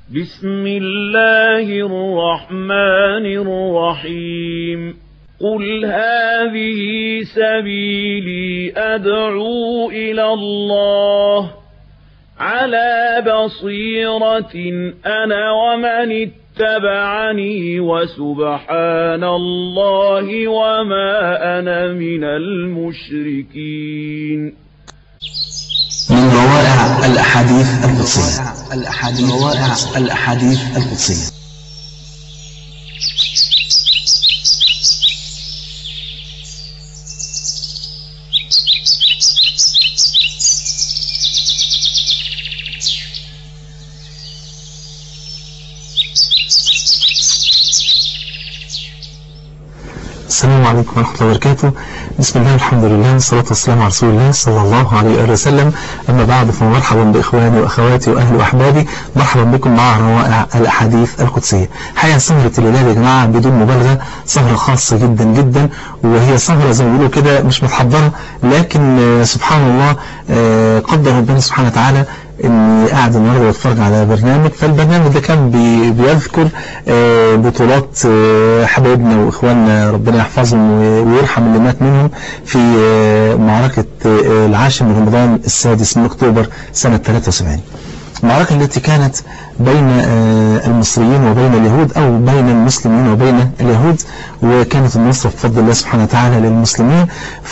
بسم الله الرحمن الرحيم قل هذه سبيلي أدعو إلى الله على بصيرة أنا ومن اتبعني وسبحان الله وما أنا من المشركين من روائع الأحاديث القدسية الأحاديث روائع الأحاديث القدسية السلام عليكم ورحمة الله وبركاته بسم الله الحمد لله والصلاة والسلام على رسول الله صلى الله عليه وآله وسلم أما بعد فمرحبا بإخواني وأخواتي وأهلي وأحبابي مرحبا بكم مع روائع الأحاديث القدسية حقيقة سهرة الليلة يا جماعة بدون مبالغة سهرة خاصة جدا جدا وهي سهرة زي ما بيقولوا كده مش متحضرة لكن سبحان الله قدر ربنا سبحانه وتعالى اني قاعد النهارده بتفرج على برنامج فالبرنامج ده كان بي بيذكر بطولات حبايبنا واخواننا ربنا يحفظهم ويرحم اللي مات منهم في معركة العاشر من رمضان السادس من اكتوبر سنة 73 المعركة التي كانت بين المصريين وبين اليهود أو بين المسلمين وبين اليهود وكانت النصرة بفضل الله سبحانه وتعالى للمسلمين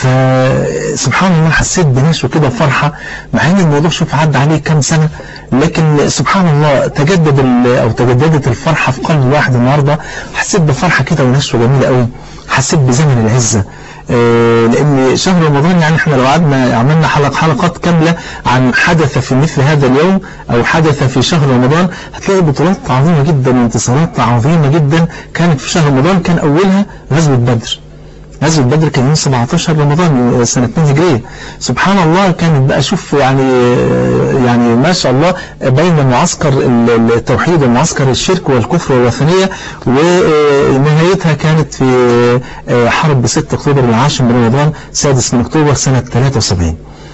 فسبحان الله حسيت بنشوة كده فرحة مع ان الموضوع شوف عدى عليه كام سنة لكن سبحان الله تجدد أو تجددت الفرحة في قلب الواحد النهاردة حسيت بفرحة كده ونشوة جميلة قوي حسيت بزمن العزة لأن شهر رمضان يعني احنا لو قعدنا عملنا حلق حلقات كاملة عن حدث في مثل هذا اليوم أو حدث في شهر رمضان هتلاقي بطولات عظيمة جدا وانتصارات عظيمة جدا كانت في شهر رمضان كان أولها غزوة بدر غزوة بدر كان يوم 17 رمضان سنة 2 هجرية سبحان الله كانت بقى شوف يعني يعني ما شاء الله بين معسكر التوحيد ومعسكر الشرك والكفر والوثنية ونهايتها كانت في حرب 6 أكتوبر العاشر من رمضان سادس من أكتوبر سنة 73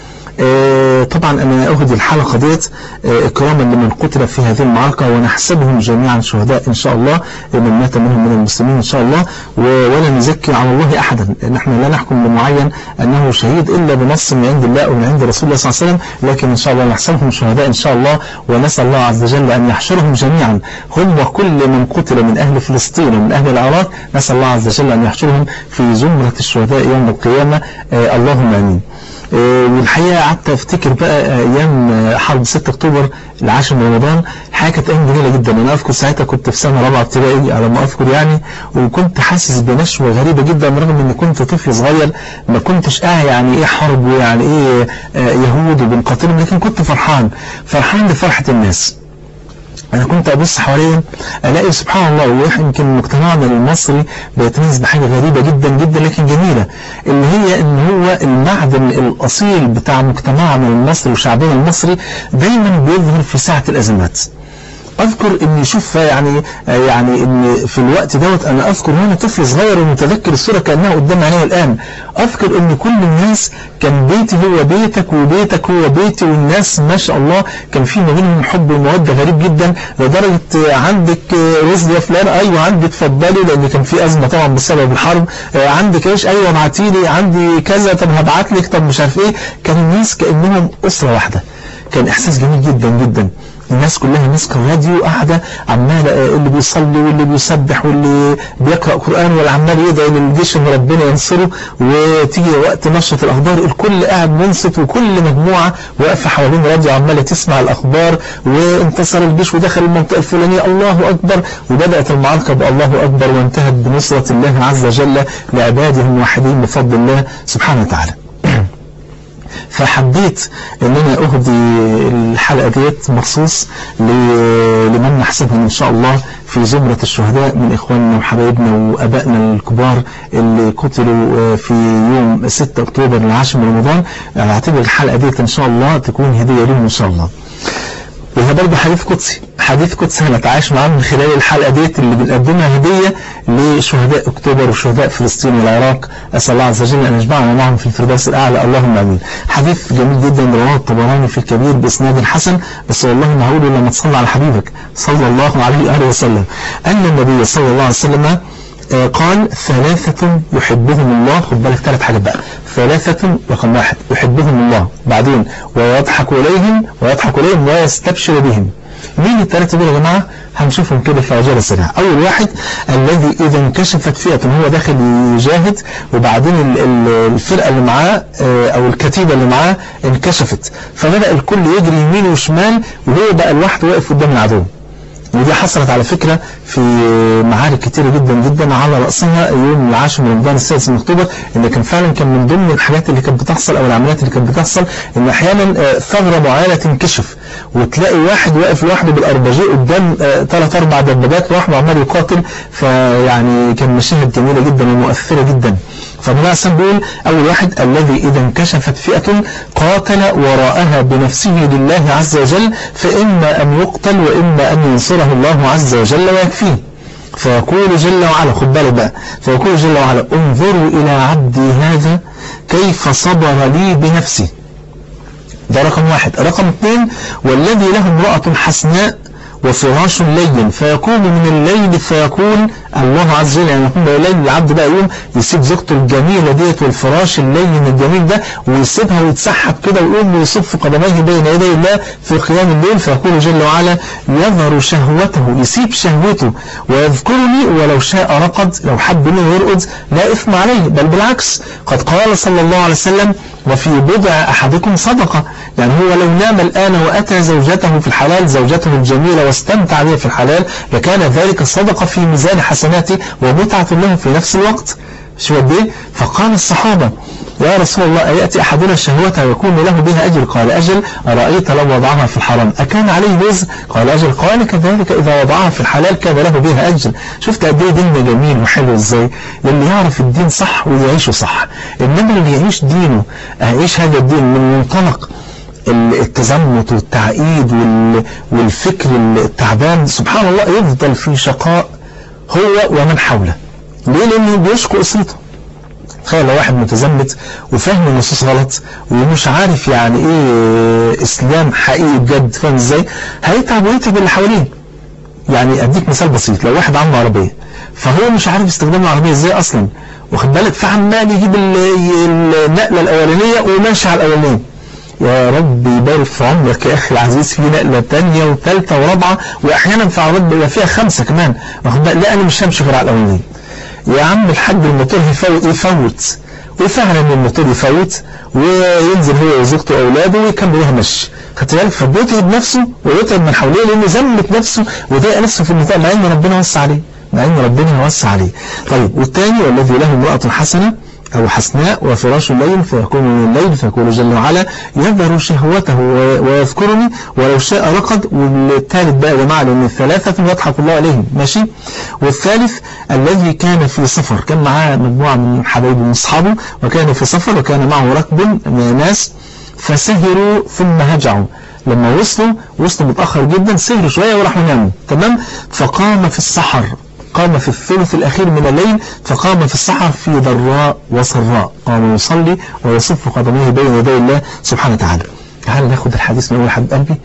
طبعا أنا أهدي الحلقة ديت إكراما لمن قتل في هذه المعركة ونحسبهم جميعا شهداء إن شاء الله من مات منهم من المسلمين إن شاء الله ولا نزكي على الله أحدا نحن لا نحكم لمعين أنه شهيد إلا بنص من عند الله أو من عند رسول الله صلى الله عليه وسلم لكن إن شاء الله نحسبهم شهداء إن شاء الله ونسأل الله عز وجل أن يحشرهم جميعا هم وكل من قتل من أهل فلسطين ومن أهل العراق نسأل الله عز وجل أن يحشرهم في زمرة الشهداء يوم القيامة اللهم آمين والحقيقة قعدت افتكر بقى ايام حرب 6 اكتوبر العاشر من رمضان الحقيقة كانت ايام جميلة جدا انا اذكر ساعتها كنت في سنة رابعة ابتدائي على ما اذكر يعني وكنت حاسس بنشوة غريبة جدا رغم اني كنت طفل صغير ما كنتش اه يعني ايه حرب ويعني ايه يهود وبنقاتلهم لكن كنت فرحان فرحان بفرحة الناس أنا كنت أبص حواليا ألاقي سبحان الله ويمكن مجتمعنا المصري بيتميز بحاجة غريبة جدا جدا لكن جميلة اللي هي إن هو المعدن الأصيل بتاع مجتمعنا المصري وشعبنا المصري دايما بيظهر في ساعة الأزمات اذكر اني شوف يعني يعني ان في الوقت دوت انا اذكر وانا طفل صغير ومتذكر الصوره كانها قدام عيني الان اذكر ان كل الناس كان بيتي هو بيتك وبيتك هو بيتي والناس ما شاء الله كان في ما بينهم حب وموده غريب جدا لدرجه عندك رزق يا فلان ايوه عندي اتفضلي لان كان في ازمه طبعا بسبب الحرب عندك ايش ايوه ابعتي لي عندي كذا طب هبعت لك طب مش عارف ايه كان الناس كانهم اسره واحده كان احساس جميل جدا جدا الناس كلها ماسكه الراديو قاعده عماله اللي بيصلي واللي بيسبح واللي بيقرا قران واللي عمال يدعي للجيش ان ربنا ينصره وتيجي وقت نشره الاخبار الكل قاعد منصت وكل مجموعه واقفه حوالين راديو عماله تسمع الاخبار وانتصر الجيش ودخل المنطقه الفلانيه الله اكبر وبدات المعركه بالله اكبر وانتهت بنصره الله عز وجل لعباده الموحدين بفضل الله سبحانه وتعالى. فحبيت ان انا اهدي الحلقة ديت مخصوص لمن نحسبهم ان شاء الله في زمرة الشهداء من اخواننا وحبايبنا وابائنا الكبار اللي قتلوا في يوم 6 اكتوبر العاشر من رمضان اعتبر الحلقة ديت ان شاء الله تكون هدية لهم ان شاء الله وهي برضه حديث قدسي حديث قدسي هنتعايش معاه من خلال الحلقة ديت اللي بنقدمها هدية لشهداء أكتوبر وشهداء فلسطين والعراق أسأل الله عز وجل أن يجمعنا معهم في الفردوس الأعلى اللهم آمين حديث جميل جدا رواه الطبراني في الكبير بإسناد حسن بس والله ما هقوله لما تصلي على حبيبك صلى الله عليه وآله وسلم أن النبي صلى الله عليه وسلم قال ثلاثة يحبهم الله خد بالك ثلاث حاجات بقى ثلاثة رقم واحد يحبهم الله بعدين ويضحك إليهم ويضحك إليهم ويستبشر بهم مين الثلاثة دول يا جماعة هنشوفهم كده في عجالة سريعة أول واحد الذي إذا انكشفت فئة هو داخل يجاهد وبعدين الفرقة اللي معاه أو الكتيبة اللي معاه انكشفت فبدأ الكل يجري يمين وشمال وهو بقى لوحده واقف قدام العدو ودي حصلت على فكرة في معارك كتيرة جدا جدا على رأسها يوم العاشر من رمضان السادس من أكتوبر إن كان فعلا كان من ضمن الحاجات اللي كانت بتحصل أو العمليات اللي كانت بتحصل إن أحيانا ثغرة معينة تنكشف وتلاقي واحد واقف لوحده بالأربجي قدام ثلاث أربع دبابات لوحده عمال يقاتل فيعني كان مشاهد جميلة جدا ومؤثرة جدا فالنبي عليه بيقول أول واحد الذي إذا انكشفت فئة قاتل وراءها بنفسه لله عز وجل فإما أن يقتل وإما أن ينصره الله عز وجل ويكفيه فيقول جل وعلا خد بالك بقى فيقول جل وعلا انظروا إلى عبدي هذا كيف صبر لي بنفسه ده رقم واحد رقم اثنين والذي له امرأة حسناء وفراش لين فيقوم من الليل فيقول الله عز وجل يعني يقوم الليل العبد بقى يقوم يسيب زوجته الجميلة ديت والفراش اللين الجميل ده ويسيبها ويتسحب كده ويقوم ويصف قدميه بين يدي الله في قيام الليل فيقول جل وعلا يظهر شهوته يسيب شهوته ويذكرني ولو شاء رقد لو حب انه يرقد لا إثم عليه بل بالعكس قد قال صلى الله عليه وسلم وفي بضع أحدكم صدقة يعني هو لو نام الآن وأتى زوجته في الحلال زوجته الجميلة واستمتع بها في الحلال لكان ذلك صدقة في ميزان حسناته ومتعة له في نفس الوقت شو قد ايه فقال الصحابة يا رسول الله أيأتي أحدنا شهوته ويكون له بها أجر قال أجل أرأيت لو وضعها في الحرام أكان عليه وزر قال أجل قال كذلك إذا وضعها في الحلال كان له بها أجر شفت قد ايه ديننا جميل وحلو إزاي للي يعرف الدين صح ويعيشه صح إنما اللي يعيش دينه يعيش هذا الدين من منطلق التزمت والتعقيد والفكر التعبان سبحان الله يفضل في شقاء هو ومن حوله ليه لأنه بيشكو أسرته تخيل لو واحد متزمت وفاهم النصوص غلط ومش عارف يعني ايه اسلام حقيقي بجد فاهم ازاي هيتعب ويتعب اللي حواليه يعني اديك مثال بسيط لو واحد عنده عربيه فهو مش عارف استخدام العربيه ازاي اصلا واخد بالك فعمال يجيب النقله الاولانيه وماشي على الاولانيه يا رب يبارك في عمرك يا أخي العزيز في نقلة تانية وثالثة ورابعة وأحيانا في عربيات بيبقى فيها خمسة كمان واخد بالك لا أنا مش همشي غير على الأولانية يا عم الحاج الموتور يفوت يفوت وفعلا الموتور يفوت وينزل هو وزوجته واولاده ويكملوها مشي خدت بالك فبيتعب نفسه ويتعب من حواليه لانه زمت نفسه وضايق نفسه في النتاج مع ان ربنا وسع عليه مع ان ربنا وسع عليه طيب والثاني والذي له امرأة حسنة أو حسناء وفراش الليل فيكون من الليل فيقول جل وعلا يظهر شهوته ويذكرني ولو شاء رقد والثالث بقى يا جماعة لأن الثلاثة يضحك الله عليهم ماشي والثالث الذي كان في سفر كان معاه مجموعة من حبايبه من أصحابه وكان في سفر وكان معه ركب من ناس فسهروا ثم هجعوا لما وصلوا وصلوا متأخر جدا سهروا شوية وراحوا ناموا تمام فقام في السحر قام في الثلث الأخير من الليل فقام في السحر في ضراء وسراء قام يصلي ويصف قدميه بين يدي الله سبحانه وتعالى تعال ناخد الحديث من أول حبيب قلبي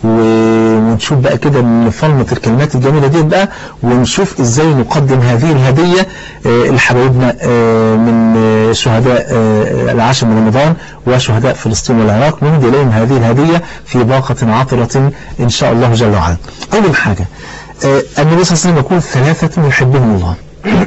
ونشوف بقى كده من فلمة الكلمات الجميلة دي بقى ونشوف ازاي نقدم هذه الهدية لحبايبنا من شهداء العاشر من رمضان وشهداء فلسطين والعراق نهدي إليهم هذه الهدية في باقة عطرة إن شاء الله جل وعلا أول حاجة النبي صلى الله عليه وسلم يقول ثلاثة يحبهم الله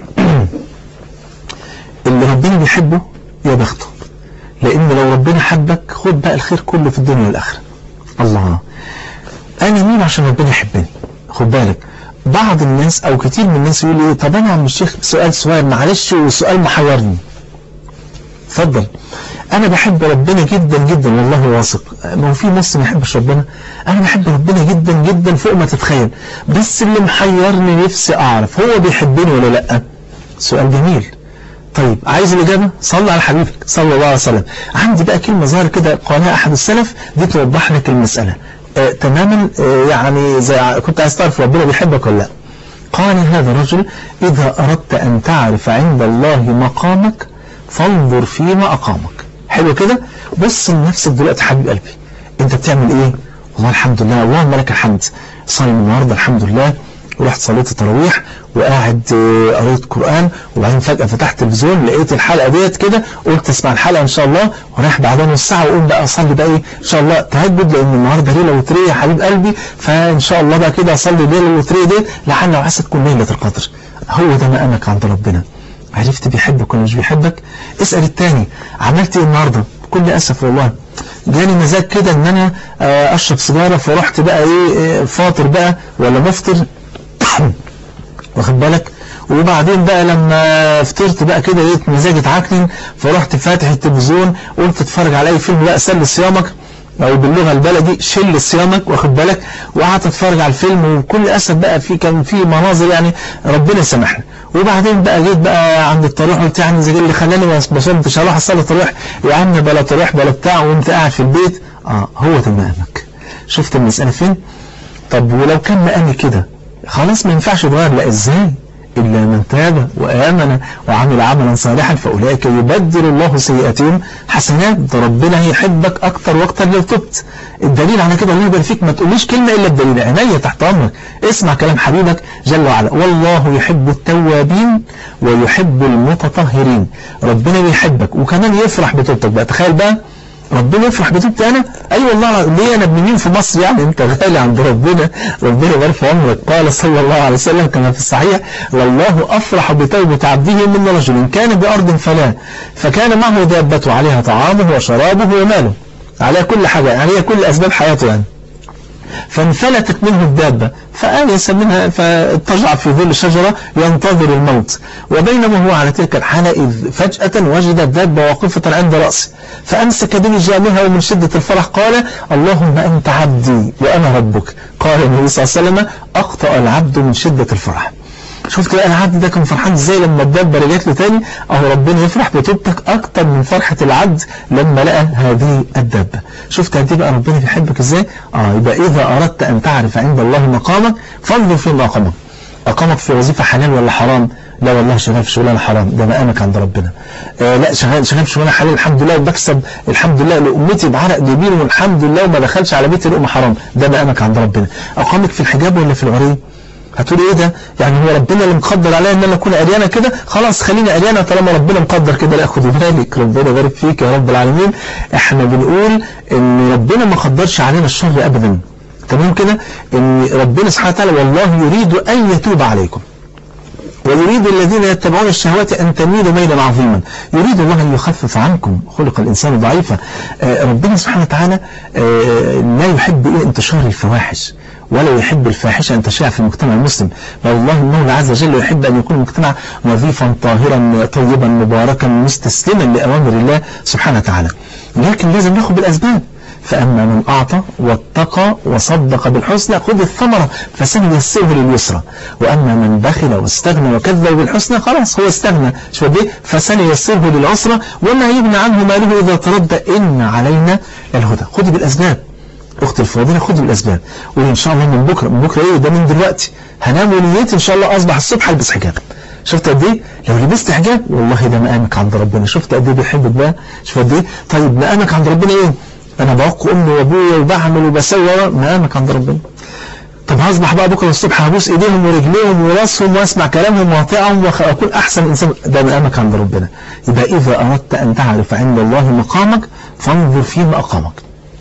اللي ربنا بيحبه يا بخته لأن لو ربنا حبك خد بقى الخير كله في الدنيا والآخرة الله أنا مين عشان ربنا يحبني خد بالك بعض الناس أو كتير من الناس يقول لي طب أنا عم الشيخ سؤال صغير معلش وسؤال محيرني اتفضل أنا بحب ربنا جدا جدا والله واثق ما هو في ناس ما يحبش ربنا أنا بحب ربنا جدا جدا فوق ما تتخيل بس اللي محيرني نفسي أعرف هو بيحبني ولا لأ سؤال جميل طيب عايز الإجابة صلى على حبيبك صلى الله عليه وسلم عندي بقى كلمة ظاهرة كده قالها أحد السلف دي توضح لك المسألة آه تماما آه يعني زي كنت عايز تعرف ربنا بيحبك ولا لا قال هذا الرجل إذا أردت أن تعرف عند الله مقامك فانظر فيما أقامك حلو كده بص لنفسك دلوقتي حبيب قلبي انت بتعمل ايه والله الحمد لله اللهم لك الحمد صلي النهارده الحمد لله ورحت صليت التراويح وقاعد قريت قرآن وبعدين فجأة فتحت التلفزيون لقيت الحلقة ديت كده قلت اسمع الحلقة ان شاء الله ورايح بعدها نص ساعة واقوم بقى اصلي بقى ايه ان شاء الله تهجد لان النهارده ليلة وترية يا حبيب قلبي فان شاء الله بقى كده اصلي الليلة الوترية ديت لعل وعسى تكون ليلة القدر هو ده مقامك عند ربنا عرفت بيحبك ولا مش بيحبك اسأل التاني عملت ايه النهارده بكل اسف والله جاني مزاج كده ان انا اشرب سيجاره فرحت بقى ايه فاطر بقى ولا مفطر واخد بالك وبعدين بقى لما فطرت بقى كده لقيت مزاجي اتعكنن فرحت فاتح التلفزيون قلت اتفرج على اي فيلم بقى سل صيامك او باللغه البلدي شل صيامك واخد بالك وقعدت اتفرج على الفيلم وبكل اسف بقى في كان في مناظر يعني ربنا يسامحنا وبعدين بقى جيت بقى عند التراويح قلت يعني زي اللي خلاني ما صمتش اروح اصلي التراويح يا عم بلا تراويح بلا بتاع وانت قاعد في البيت اه هو ده مقامك شفت المساله فين طب ولو كان مقامي كده خلاص ما ينفعش اتغير لا ازاي إلا من تاب وآمن وعمل عملا صالحا فأولئك يبدل الله سيئاتهم حسنات ده ربنا هيحبك أكتر وأكتر لو تبت الدليل على كده الله يبارك فيك ما تقوليش كلمة إلا الدليل عينيا تحت أمرك اسمع كلام حبيبك جل وعلا والله يحب التوابين ويحب المتطهرين ربنا بيحبك وكمان يفرح بتوبتك بقى تخيل بقى ربنا يفرح بتوبتي انا اي أيوة والله ليه انا ابن مين في مصر يعني انت غالي عند ربنا ربنا يبارك في عمرك قال صلى الله عليه وسلم كما في الصحيح والله افرح بتوبه عبده من رجل كان بارض فلا فكان معه دابته عليها طعامه وشرابه وماله عليها كل حاجه يعني هي كل اسباب حياته يعني فانفلتت منه الدابة فآنس منها فاضطجع في ظل شجرة ينتظر الموت وبينما هو على تلك الحالة إذ فجأة وجد الدابة واقفة عند رأسه فأمسك بلجامها ومن شدة الفرح قال اللهم أنت عبدي وأنا ربك قال النبي صلى الله عليه وسلم أخطأ العبد من شدة الفرح شوف كده العبد ده كان فرحان ازاي لما الدابة رجعت له تاني اهو ربنا يفرح بتوبتك اكتر من فرحة العبد لما لقى هذه الدابة شفت قد ايه بقى ربنا بيحبك ازاي اه يبقى اذا اردت ان تعرف عند الله مقامك فانظر في مقامك اقامك في وظيفة حلال ولا حرام لا والله شغال في شغلانه حرام ده مقامك عند ربنا آه لا شغال شغال في شغلانه حلال الحمد لله وبكسب الحمد لله لامتي بعرق جبين والحمد لله وما دخلش على بيتي لقمه حرام ده مقامك عند ربنا اقامك في الحجاب ولا في العري هتقول ايه ده يعني هو ربنا اللي مقدر عليا ان انا اكون عريانه كده خلاص خليني عريانه طالما ربنا مقدر كده لا خدي بالك ربنا يبارك فيك يا رب العالمين احنا بنقول ان ربنا ما قدرش علينا الشر ابدا تمام كده ان ربنا سبحانه وتعالى والله يريد ان يتوب عليكم ويريد الذين يتبعون الشهوات أن تميلوا ميلا عظيما يريد الله أن يخفف عنكم خلق الإنسان ضعيفا آه ربنا سبحانه وتعالى آه لا يحب إيه انتشار الفواحش ولا يحب الفاحشة أن تشاع في المجتمع المسلم بل الله المولى عز وجل يحب أن يكون المجتمع نظيفا طاهرا طيبا مباركا مستسلما لأوامر الله سبحانه وتعالى لكن لازم ناخد بالأسباب فأما من أعطى واتقى وصدق بالحسنى خذ الثمرة فسنيسره لليسرى وأما من بخل واستغنى وكذب بالحسنى خلاص هو استغنى شو دي فسنيسره للعسرى وما يغنى عنه ماله إذا تردى إن علينا الهدى خذ بالأسباب أختي الفاضلة خذ بالأسباب وإن شاء الله من بكرة من بكرة إيه ده من دلوقتي هنام ونيتي إن شاء الله أصبح الصبح ألبس حجاب شفت قد ايه لو لبست حجاب والله ده مقامك عند ربنا شفت قد ايه بيحبك بقى شوف قد ايه طيب مقامك عند ربنا ايه انا بعق امي وابويا وبعمل وبسوي مقامك عند ربنا طب هصبح بقى بكره الصبح هبوس ايديهم ورجليهم وراسهم واسمع كلامهم واطيعهم واكون احسن انسان ده مقامك عند ربنا يبقى اذا اردت ان تعرف عند الله مقامك فانظر فيما اقامك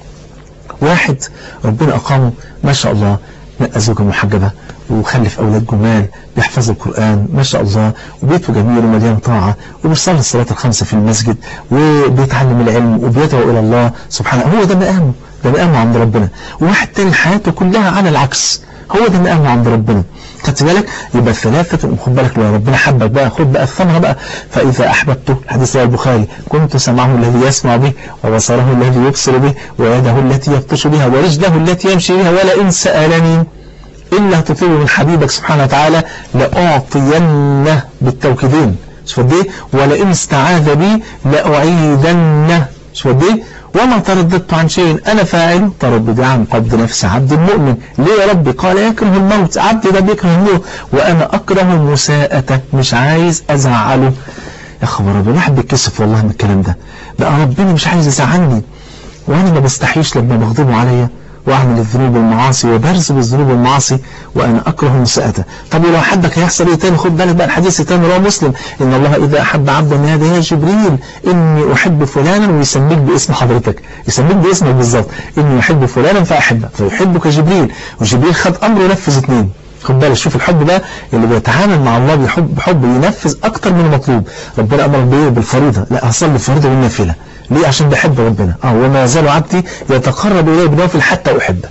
واحد ربنا اقامه ما شاء الله نقى زوجة محجبة وخلف أولاد جمال بيحفظوا القرآن ما شاء الله وبيته جميل ومليان طاعة وبيصلي الصلاة الخمسة في المسجد وبيتعلم العلم وبيدعو إلى الله سبحانه هو ده مقامه ده مقامه عند ربنا وواحد تاني حياته كلها على العكس هو ده مقامه عند ربنا خدت بالك يبقى الثلاثة خد بالك لو ربنا حبك بقى خد بقى الثمرة بقى فإذا أحببته حديث رواه البخاري كنت سمعه الذي يسمع به وبصره الذي يبصر به ويده التي يبطش بها ورجله التي يمشي بها ولئن سألني إلا تطيب من حبيبك سبحانه وتعالى لأعطينه بالتوكيدين شوف قد ايه ولئن استعاذ بي لأعيدنه شوف قد ايه وما ترددت عن شيء أنا فاعله ترددي عن قبض نفس عبد المؤمن ليه يا ربي قال يكره الموت عبدي ده بيكره الموت وأنا أكره مساءته مش عايز أزعله يا خبر ربي الواحد بيتكسف والله من الكلام ده بقى ربنا مش عايز يزعلني وأنا ما بستحيش لما بغضبه عليا واعمل الذنوب والمعاصي وبرز بالذنوب والمعاصي وانا اكره مساءته طب ولو حدك هيحصل ايه تاني خد بالك بقى الحديث التاني رواه مسلم ان الله اذا احب عبدا نادى يا جبريل اني احب فلانا ويسميك باسم حضرتك يسميك باسمك بالظبط اني احب فلانا فاحبك فيحبك جبريل وجبريل خد امره ونفذ اثنين خد بالك شوف الحب بقى اللي بيتعامل مع الله بحب بحب ينفذ اكتر من المطلوب ربنا امر بايه بالفريضه لا هصلي الفريضه والنافله ليه عشان بحب ربنا اه وما يزال عبدي يتقرب الي بنوافل حتى احبه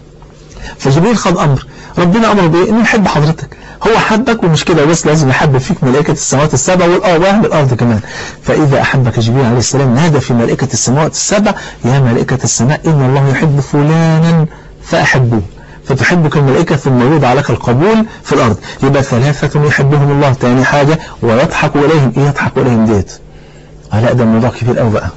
فجبريل خد امر ربنا امر بايه انه يحب حضرتك هو حبك ومش كده بس لازم يحب فيك ملائكة السماوات السبع والأرض وأهل الأرض كمان فإذا أحبك جبريل عليه السلام نادى في ملائكة السماوات السبع يا ملائكة السماء إن الله يحب فلانا فأحبوه فتحبك الملائكة ثم يوضع لك القبول في الأرض يبقى ثلاثة يحبهم الله تاني حاجة ويضحك إليهم إيه يضحك إليهم ديت آه لا ده الموضوع كبير قوي بقى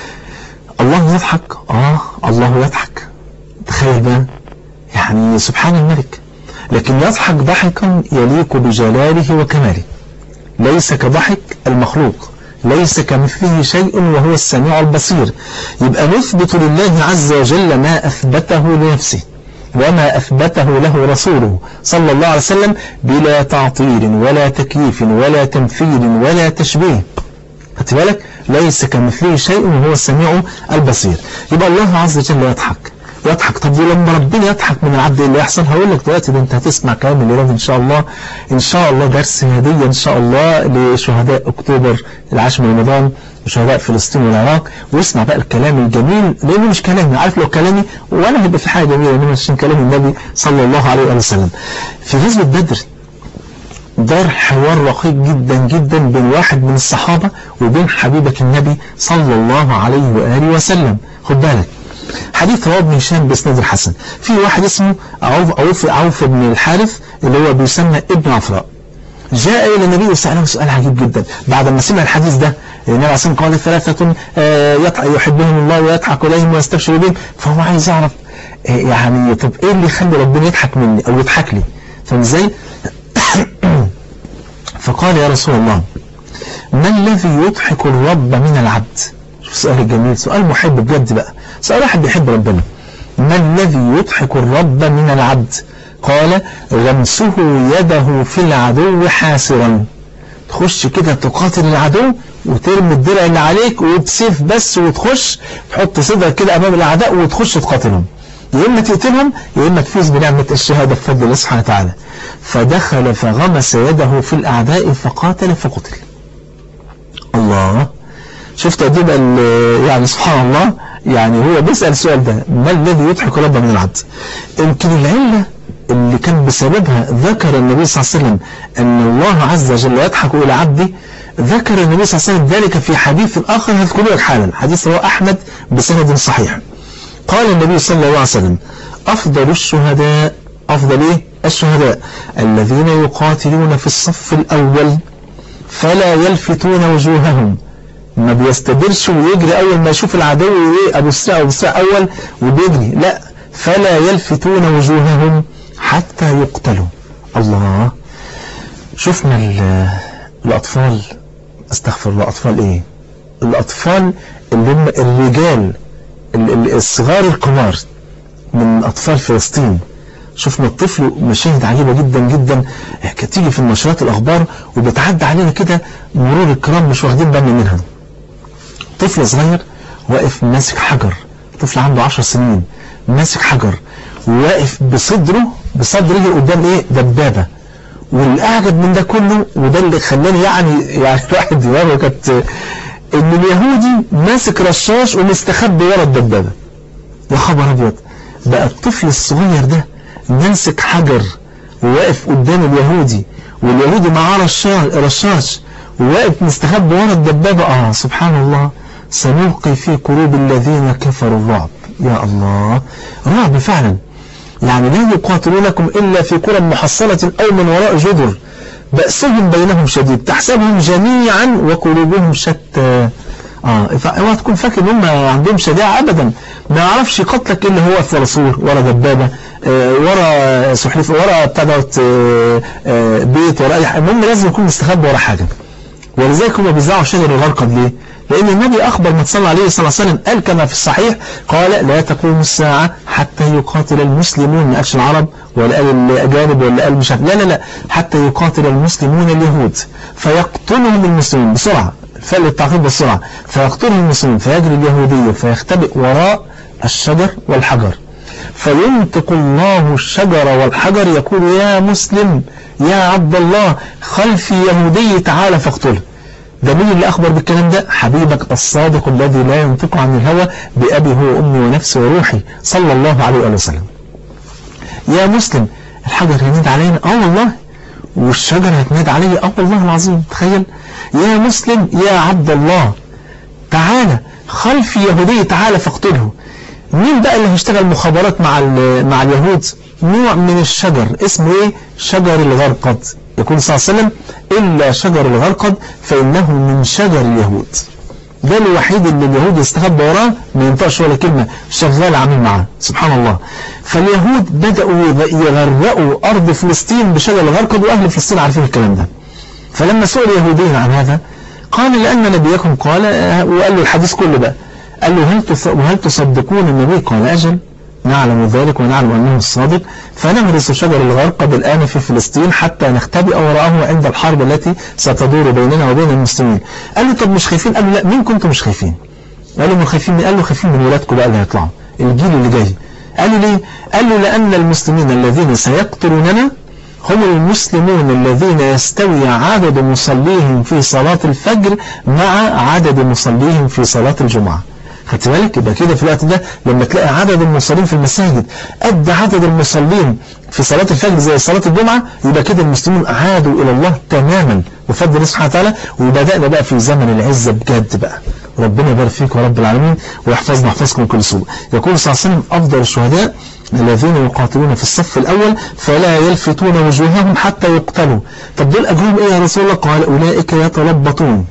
الله يضحك آه الله يضحك تخيل بقى يعني سبحان الملك لكن يضحك ضحكا يليق بجلاله وكماله ليس كضحك المخلوق ليس كمثله شيء وهو السميع البصير يبقى نثبت لله عز وجل ما أثبته لنفسه وما أثبته له رسوله صلى الله عليه وسلم بلا تعطيل ولا تكييف ولا تمثيل ولا تشبيه خدت بالك ليس كمثله شيء وهو السميع البصير يبقى الله عز وجل يضحك يضحك طب ولما ربنا يضحك من العبد اللي يحصل هقول لك دلوقتي ده انت هتسمع كلام الليله ان شاء الله ان شاء الله درس هديه ان شاء الله لشهداء اكتوبر العاشر من رمضان وشهداء فلسطين والعراق واسمع بقى الكلام الجميل لانه مش كلامي عارف لو كلامي وانا هيبقى في حاجه جميله انما عشان كلام النبي صلى الله عليه وسلم في غزوه بدر دار حوار رقيق جدا جدا بين واحد من الصحابة وبين حبيبك النبي صلى الله عليه وآله وسلم خد بالك حديث رواه ابن هشام باسناد الحسن في واحد اسمه عوف, عوف, عوف بن الحارث اللي هو بيسمى ابن عفراء جاء إلى النبي وسأله سؤال عجيب جدا بعد ما سمع الحديث ده النبي عليه الصلاة قال ثلاثة يحبهم الله ويضحك إليهم ويستبشر بهم فهو عايز يعرف يعني طب إيه اللي يخلي ربنا يضحك مني أو يضحك لي فاهم ازاي؟ فقال يا رسول الله ما الذي يضحك الرب من العبد شوف سؤال جميل سؤال محب بجد بقى سؤال واحد بيحب ربنا ما الذي يضحك الرب من العبد قال غمسه يده في العدو حاسرا تخش كده تقاتل العدو وترمي الدرع اللي عليك وبسيف بس وتخش تحط صدرك كده امام الاعداء وتخش تقاتلهم يا اما تقتلهم يا اما تفوز بنعمه الشهاده بفضل الله سبحانه وتعالى فدخل فغمس يده في الاعداء فقاتل فقتل الله شفت قد يعني سبحان الله يعني هو بيسأل السؤال ده ما الذي يضحك رب من العبد يمكن العلة اللي كان بسببها ذكر النبي صلى الله عليه وسلم أن الله عز وجل يضحك إلى عبده ذكر النبي صلى الله عليه وسلم ذلك في حديث آخر هذكره لك حالا حديث رواه أحمد بسند صحيح قال النبي صلى الله عليه وسلم أفضل الشهداء أفضل إيه؟ الشهداء الذين يقاتلون في الصف الأول فلا يلفتون وجوههم ما بيستدرش ويجري أول ما يشوف العدو إيه أبو سرع أبو سرع أول وبيجري لا فلا يلفتون وجوههم حتى يقتلوا الله شفنا الأطفال استغفر الله أطفال إيه الأطفال اللي هم الرجال الصغار الكبار من أطفال فلسطين شفنا الطفل مشاهد عجيبة جدا جدا تيجي في النشرات الأخبار وبتعدى علينا كده مرور الكرام مش واخدين بالنا منها طفل صغير واقف ماسك حجر طفل عنده عشر سنين ماسك حجر وواقف بصدره بصدره قدام ايه دبابة والأعجب من ده كله وده اللي خلاني يعني يعني الواحد دماغه كانت ان اليهودي ماسك رشاش ومستخبي ورا الدبابة يا خبر ابيض بقى الطفل الصغير ده ماسك حجر وواقف قدام اليهودي واليهودي معاه رشاش وواقف مستخبي ورا الدبابة اه سبحان الله سنلقي في قلوب الذين كفروا الرعب يا الله رعب فعلا يعني لا يقاتلونكم إلا في قرى محصنة أو من وراء جدر بأسهم بينهم شديد تحسبهم جميعا وقلوبهم شتى اه اوعى تكون فاكر ان هم عندهم شجاعه ابدا ما يعرفش يقتلك الا هو في رسول ورا دبابه آه ورا سحلف ورا بتاعت آه آه بيت ورا اي حاجه المهم لازم يكون مستخبي ورا حاجه ولذلك هم بيزرعوا شجر الغرقد ليه؟ لأن النبي أخبر ما صلى عليه صلى الله عليه وسلم قال كما في الصحيح قال لا تقوم الساعة حتى يقاتل المسلمون ما قالش العرب ولا قال الأجانب ولا قال مش لا لا لا حتى يقاتل المسلمون اليهود فيقتلهم المسلمون بسرعة فعل التعقيب بالسرعة فيقتلهم المسلمون فيجري اليهودي فيختبئ وراء الشجر والحجر فينطق الله الشجر والحجر يقول يا مسلم يا عبد الله خلفي يهودي تعالى فاقتله ده مين اللي أخبر بالكلام ده حبيبك الصادق الذي لا ينطق عن الهوى بأبي هو أمي ونفسي وروحي صلى الله عليه وآله وسلم يا مسلم الحجر يناد علينا اه والله والشجر هتناد علي اه والله العظيم تخيل يا مسلم يا عبد الله تعالى خلفي يهودي تعالى فاقتله مين بقى اللي هيشتغل مخابرات مع مع اليهود نوع من الشجر اسمه ايه شجر الغرقد يقول صلى الله عليه وسلم إلا شجر الغرقد فإنه من شجر اليهود ده الوحيد اللي اليهود يستخبى وراه ما ينطقش ولا كلمة شغال عامل معاه سبحان الله فاليهود بدأوا يغرقوا أرض فلسطين بشجر الغرقد وأهل فلسطين عارفين الكلام ده فلما سئل يهودين عن هذا قال لأن نبيكم قال وقال له الحديث كله بقى قال له هل هل تصدقون النبي قال أجل نعلم ذلك ونعلم أنه الصادق فنغرس شجر الغرقد الآن في فلسطين حتى نختبئ وراءه عند الحرب التي ستدور بيننا وبين المسلمين قال له طب مش خايفين قال له لا مين كنتم مش خايفين قال له من خايفين قال له خايفين من ولادكم بقى اللي هيطلعوا الجيل اللي جاي قال له ليه قال له لأن المسلمين الذين سيقتلوننا هم المسلمون الذين يستوي عدد مصليهم في صلاة الفجر مع عدد مصليهم في صلاة الجمعة خدت بالك يبقى كده في الوقت ده لما تلاقي عدد المصلين في المساجد قد عدد المصلين في صلاة الفجر زي صلاة الجمعة يبقى كده المسلمون عادوا إلى الله تماما بفضل الله سبحانه وتعالى وبدأنا بقى في زمن العزة بجد بقى ربنا يبارك فيك يا رب العالمين ويحفظنا ويحفظكم من كل سوء يقول صلى الله عليه وسلم أفضل الشهداء الذين يقاتلون في الصف الأول فلا يلفتون وجوههم حتى يقتلوا طب دول أجرهم إيه يا رسول الله قال أولئك يتربطون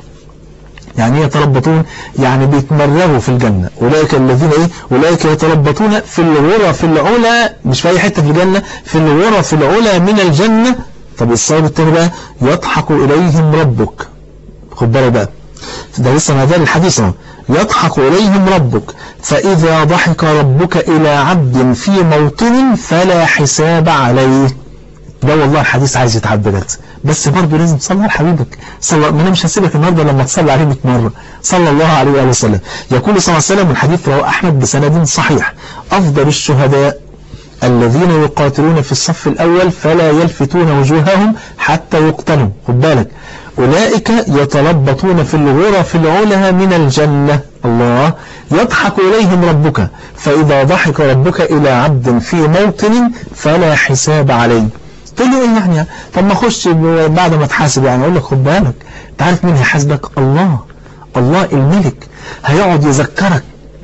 يعني ايه يتربطون يعني بيتمرغوا في الجنة أولئك الذين ايه أولئك يتربطون في الغرف العلا مش في أي حتة في الجنة في الغرف العلا من الجنة طب الصواب التاني بقى يضحك إليهم ربك خد بالك بقى ده لسه ما زال الحديث اهو يضحك إليهم ربك فإذا ضحك ربك إلى عبد في موطن فلا حساب عليه ده والله الحديث عايز يتعب بجد بس برضه لازم تصلي على حبيبك صلى ما انا مش هسيبك النهارده لما تصلي عليه 100 مره صلى الله عليه واله وسلم يقول صلى الله عليه وسلم الحديث رواه احمد بسند صحيح افضل الشهداء الذين يقاتلون في الصف الاول فلا يلفتون وجوههم حتى يقتلوا خد بالك أولئك يتربطون في الغرف العلى من الجنة الله يضحك إليهم ربك فإذا ضحك ربك إلى عبد في موطن فلا حساب عليه تقول له ايه يعني طب ما اخش بعد ما تحاسب يعني اقول لك خد بالك انت عارف مين هيحاسبك الله الله الملك هيقعد يذكرك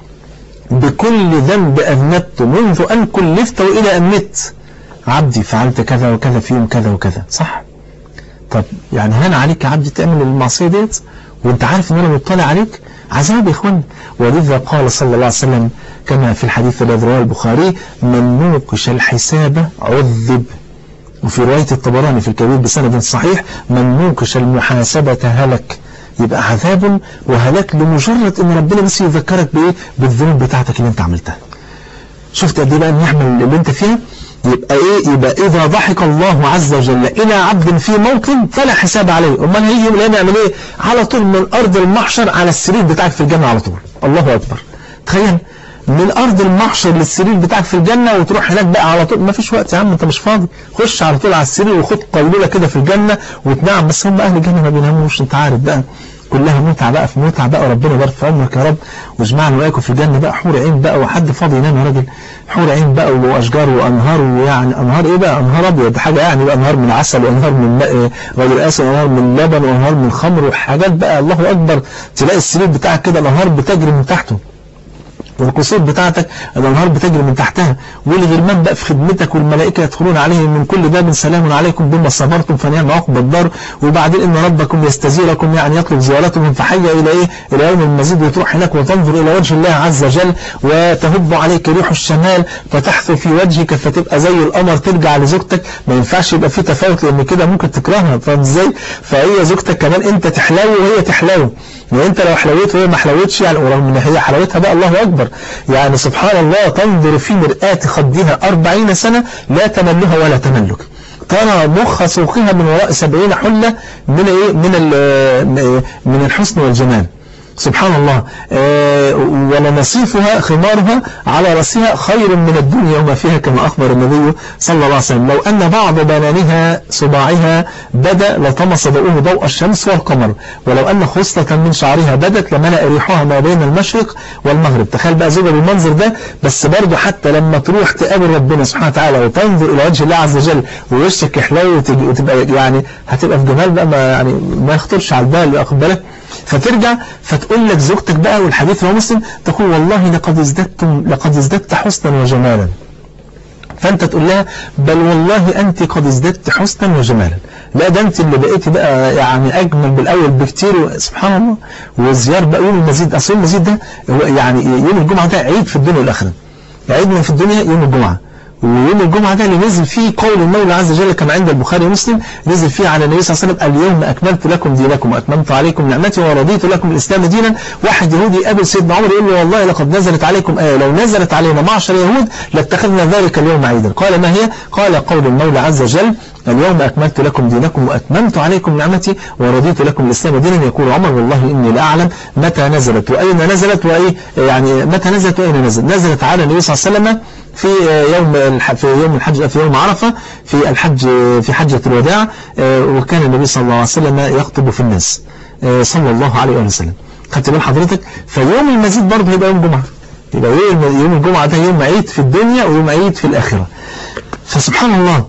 بكل ذنب اذنبته منذ ان كلفت والى ان مت عبدي فعلت كذا وكذا في يوم كذا وكذا صح طب يعني هان عليك يا عبدي تعمل المعصيه ديت وانت عارف ان انا مطلع عليك عذاب يا اخوان ولذا قال صلى الله عليه وسلم كما في الحديث الذي رواه البخاري من نوقش الحساب عذب وفي رواية الطبراني في الكبير بسند صحيح من نوقش المحاسبة هلك يبقى عذاب وهلاك لمجرد ان ربنا بس يذكرك بايه بالذنوب بتاعتك اللي انت عملتها شفت قد ايه بقى النعمه اللي انت فيها يبقى ايه يبقى اذا ضحك الله عز وجل الى عبد في موطن فلا حساب عليه امال هيجي يوم القيامه يعمل ايه على طول من ارض المحشر على السرير بتاعك في الجنه على طول الله اكبر تخيل من ارض المحشر للسرير بتاعك في الجنة وتروح هناك بقى على طول ما فيش وقت يا عم انت مش فاضي خش على طول على السرير وخد قيلولة كده في الجنة وتنام بس هم اهل الجنة ما بيناموش انت عارف بقى كلها متعة بقى في متعة بقى وربنا يبارك في عمرك يا رب واجمعنا وياكم في الجنة بقى حور عين بقى وحد فاضي ينام يا راجل حور عين بقى واشجار وانهار ويعني انهار ايه بقى انهار ابيض حاجة يعني بقى انهار من عسل وانهار من ماء غير اسد وانهار من لبن وانهار من خمر وحاجات بقى الله اكبر تلاقي السرير بتاعك كده الانهار بتجري من تحته والقصور بتاعتك الانهار بتجري من تحتها والغرمان بقى في خدمتك والملائكه يدخلون عليهم من كل باب سلام عليكم بما صبرتم فنعم عقب الدار وبعدين ان ربكم يستزيركم يعني يطلب زيارتهم فحي الى ايه الى يوم المزيد وتروح هناك وتنظر الى وجه الله عز وجل وتهب عليك ريح الشمال فتحثو في وجهك فتبقى زي القمر ترجع لزوجتك ما ينفعش يبقى في تفاوت لان كده ممكن تكرهها فاهم ازاي فهي زوجتك كمان انت تحلو وهي تحلو يعني انت لو حلويت وهي ما حلوتش يعني ورغم ان هي حلاوتها بقى الله اكبر يعني سبحان الله تنظر في مرآة خدها أربعين سنة لا تملها ولا تملك ترى مخ سوقها من وراء سبعين حلة من ايه من من الحسن والجمال سبحان الله آه ولنصيفها خمارها على رأسها خير من الدنيا وما فيها كما أخبر النبي صلى الله عليه وسلم لو أن بعض بنانها صباعها بدا لطمس ضوءه ضوء الشمس والقمر ولو أن خصلة من شعرها بدت لملأ ريحها ما بين المشرق والمغرب تخيل بقى زوجة بالمنظر ده بس برضه حتى لما تروح تقابل ربنا سبحانه وتعالى وتنظر إلى وجه الله عز وجل ووشك يحلو وتبقى يعني هتبقى في جمال بقى ما يعني ما يخطرش على البال واخد بالك فترجع فتقول لك زوجتك بقى والحديث رواه مسلم تقول والله لقد ازددتم لقد ازددت حسنا وجمالا فانت تقول لها بل والله انت قد ازددت حسنا وجمالا لا ده انت اللي بقيتي بقى يعني اجمل بالاول بكتير سبحان الله والزيار بقى يوم المزيد اصل المزيد ده يعني يوم الجمعه ده عيد في الدنيا والاخره عيد من في الدنيا يوم الجمعه ويوم الجمعة ده اللي نزل فيه قول المولى عز وجل كما عند البخاري ومسلم نزل فيه على النبي صلى الله عليه وسلم اليوم أكملت لكم دينكم وأتممت عليكم نعمتي ورضيت لكم الإسلام دينا واحد يهودي قابل سيدنا عمر يقول له والله لقد نزلت عليكم آية لو نزلت علينا معشر يهود لاتخذنا ذلك اليوم عيدا قال ما هي قال قول المولى عز وجل اليوم أكملت لكم دينكم وأتممت عليكم نعمتي ورضيت لكم الإسلام دينا يقول عمر والله إني لأعلم متى نزلت وأين نزلت وأي يعني متى نزلت وأين نزلت نزلت على النبي صلى الله عليه وسلم في يوم في يوم الحج في يوم عرفة في الحج في حجة الوداع وكان النبي صلى الله عليه وسلم يخطب في الناس صلى الله عليه وسلم خدت بال حضرتك فيوم المزيد برضه يبقى يوم جمعة يبقى يوم الجمعة ده يوم عيد في الدنيا ويوم عيد في الآخرة فسبحان الله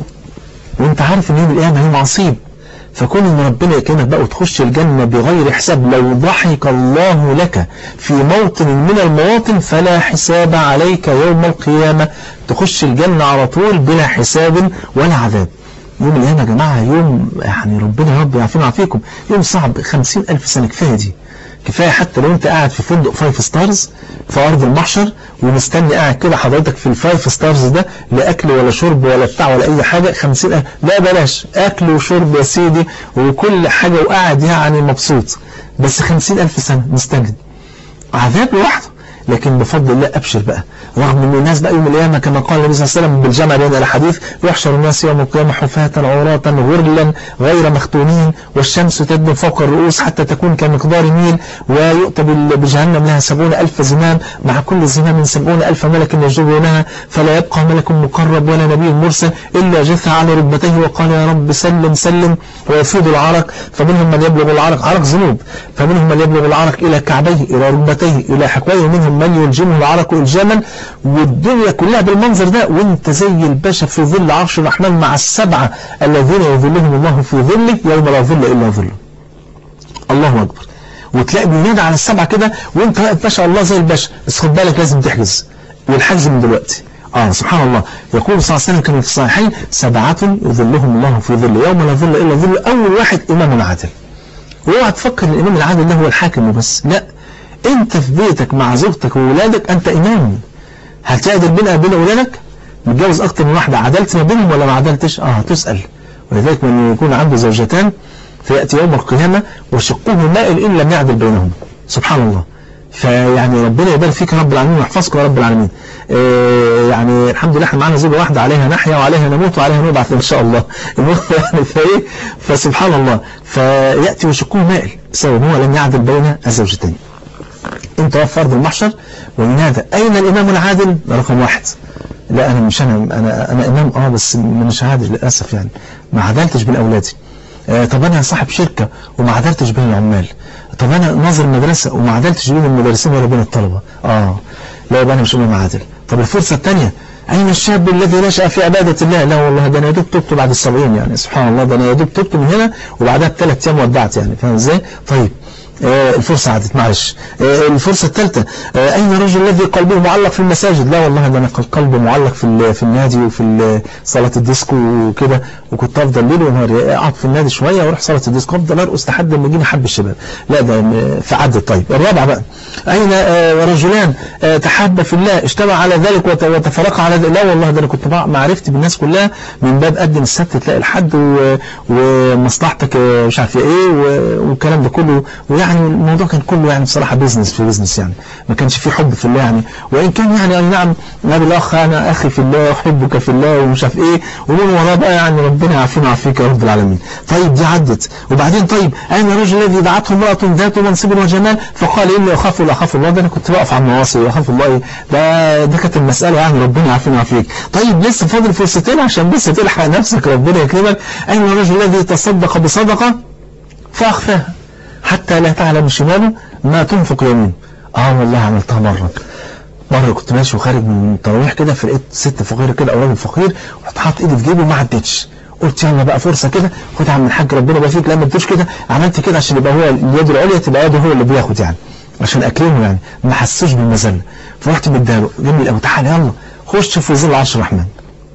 وانت عارف ان يوم القيامة يوم عصيب فكون ان ربنا يكرمك بقى وتخش الجنة بغير حساب لو ضحك الله لك في موطن من المواطن فلا حساب عليك يوم القيامة تخش الجنة على طول بلا حساب ولا عذاب يوم القيامة يا جماعة يوم يعني ربنا رب يعافينا ويعافيكم يوم صعب خمسين ألف سنة كفاية دي كفاية حتى لو انت قاعد في فندق فايف ستارز في أرض المحشر ومستني قاعد كده حضرتك في الفايف ستارز ده لا أكل ولا شرب ولا بتاع ولا أي حاجة خمسين ألف لا بلاش أكل وشرب يا سيدي وكل حاجة وقاعد يعني مبسوط بس خمسين ألف سنة مستني عذاب لوحده لكن بفضل الله أبشر بقى رغم أن الناس بقى يوم القيامة كما قال النبي صلى الله عليه وسلم بالجمع بين الحديث يحشر الناس يوم القيامة حفاة عراة غرلا غير مختونين والشمس تدنو فوق الرؤوس حتى تكون كمقدار ميل ويؤتى بجهنم لها سبعون ألف زمام مع كل زمام سبعون ألف ملك يجرونها فلا يبقى ملك مقرب ولا نبي مرسل إلا جثى على ركبتيه وقال يا رب سلم سلم ويفيض العرق فمنهم من يبلغ العرق عرق ذنوب فمنهم من يبلغ العرق إلى كعبيه إلى ركبتيه إلى حقويه ومنهم من يلجمه العرق إلجاما والدنيا كلها بالمنظر ده وانت زي الباشا في ظل عرش الرحمن مع السبعة الذين يظلهم الله في ظله يوم لا ظل إلا ظله الله أكبر وتلاقي بينادى على السبعة كده وانت واقف ما شاء الله زي الباشا بس خد بالك لازم تحجز والحجز من دلوقتي آه سبحان الله يقول صلى الله عليه وسلم كما في الصحيحين سبعة يظلهم الله في ظله يوم لا ظل إلا ظله أول واحد إمام عادل واوعى تفكر ان الإمام العادل ده هو الحاكم وبس لا انت في بيتك مع زوجتك وولادك انت امام هتعدل بين بين اولادك متجوز اكتر من واحده عدلت ما بينهم ولا ما عدلتش اه هتسال ولذلك من يكون عنده زوجتان فياتي يوم القيامه وشقه مائل ان لم يعدل بينهم سبحان الله فيعني ربنا يبارك فيك يا رب العالمين ويحفظك يا رب العالمين آه يعني الحمد لله احنا معانا زوجه واحده عليها نحيا وعليها نموت وعليها نبعث ان شاء الله يعني فايه فسبحان الله فياتي وشقه مائل بسبب هو لم يعدل بين الزوجتين انت واقف في ارض المحشر وينادى اين الامام العادل رقم واحد لا انا مش انا انا انا امام اه بس مش عادل للاسف يعني ما عدلتش بين اولادي آه طب انا صاحب شركه وما عدلتش بين العمال طب انا ناظر مدرسه وما عدلتش بين المدرسين ولا بين الطلبه اه لا يبقى انا مش امام عادل طب الفرصه الثانيه أين الشاب الذي نشأ في عبادة الله لا والله ده أنا يدوب تبت بعد السبعين يعني سبحان الله ده أنا يدوب تبت من هنا وبعدها بثلاث أيام ودعت يعني فاهم إزاي طيب آه الفرصة عدت معلش آه الفرصة الثالثة آه أين الرجل الذي قلبه معلق في المساجد لا والله ده أنا قلبي معلق في في النادي وفي صلاة الديسكو وكده وكنت أفضل ليل ونهار أقعد في النادي شوية وأروح صلاة الديسكو أفضل أرقص لحد ما يجيني حب الشباب لا ده فعدت طيب الرابع بقى أين رجلان تحابا في الله اجتمع على ذلك وتفرقا على ذلك لا والله ده أنا كنت معرفتي بالناس كلها من باب قدم السبت تلاقي الحد ومصلحتك مش عارف ايه والكلام ده كله ويعني الموضوع كان كله يعني بصراحة بيزنس في بيزنس يعني ما كانش في حب في الله يعني وإن كان يعني أي نعم نبي الأخ أنا أخي في الله أحبك في الله ومش عارف إيه ومن وراه بقى يعني ربنا يعافينا ويعافيك يا رب العالمين طيب دي عدت وبعدين طيب أين الرجل الذي دعته امرأة ذات منصب وجمال فقال إني أخاف ولا أخاف الله ده أنا كنت بقف على المواصل وأخاف الله إيه ده ده كانت المسألة يعني ربنا يعافينا ويعافيك طيب لسه فاضل فرصتين عشان بس تلحق نفسك ربنا يكرمك أين الرجل الذي تصدق بصدقة فأخفاها حتى لا تعلم شماله ما تنفق يمين اه والله عملتها مرة مرة كنت ماشي وخارج من التراويح كده فلقيت ست فقيرة كده او راجل فقير ورحت حاطط ايدي في جيبي وما عدتش قلت يلا بقى فرصة كده خد يا عم الحاج ربنا يبارك فيك لما اديتش كده عملت كده عشان يبقى هو اليد العليا تبقى يده هو اللي بياخد يعني عشان اكرمه يعني ما حسوش بالمذله فرحت مديله جميل قوي تعالى يلا خش في ظل عرش الرحمن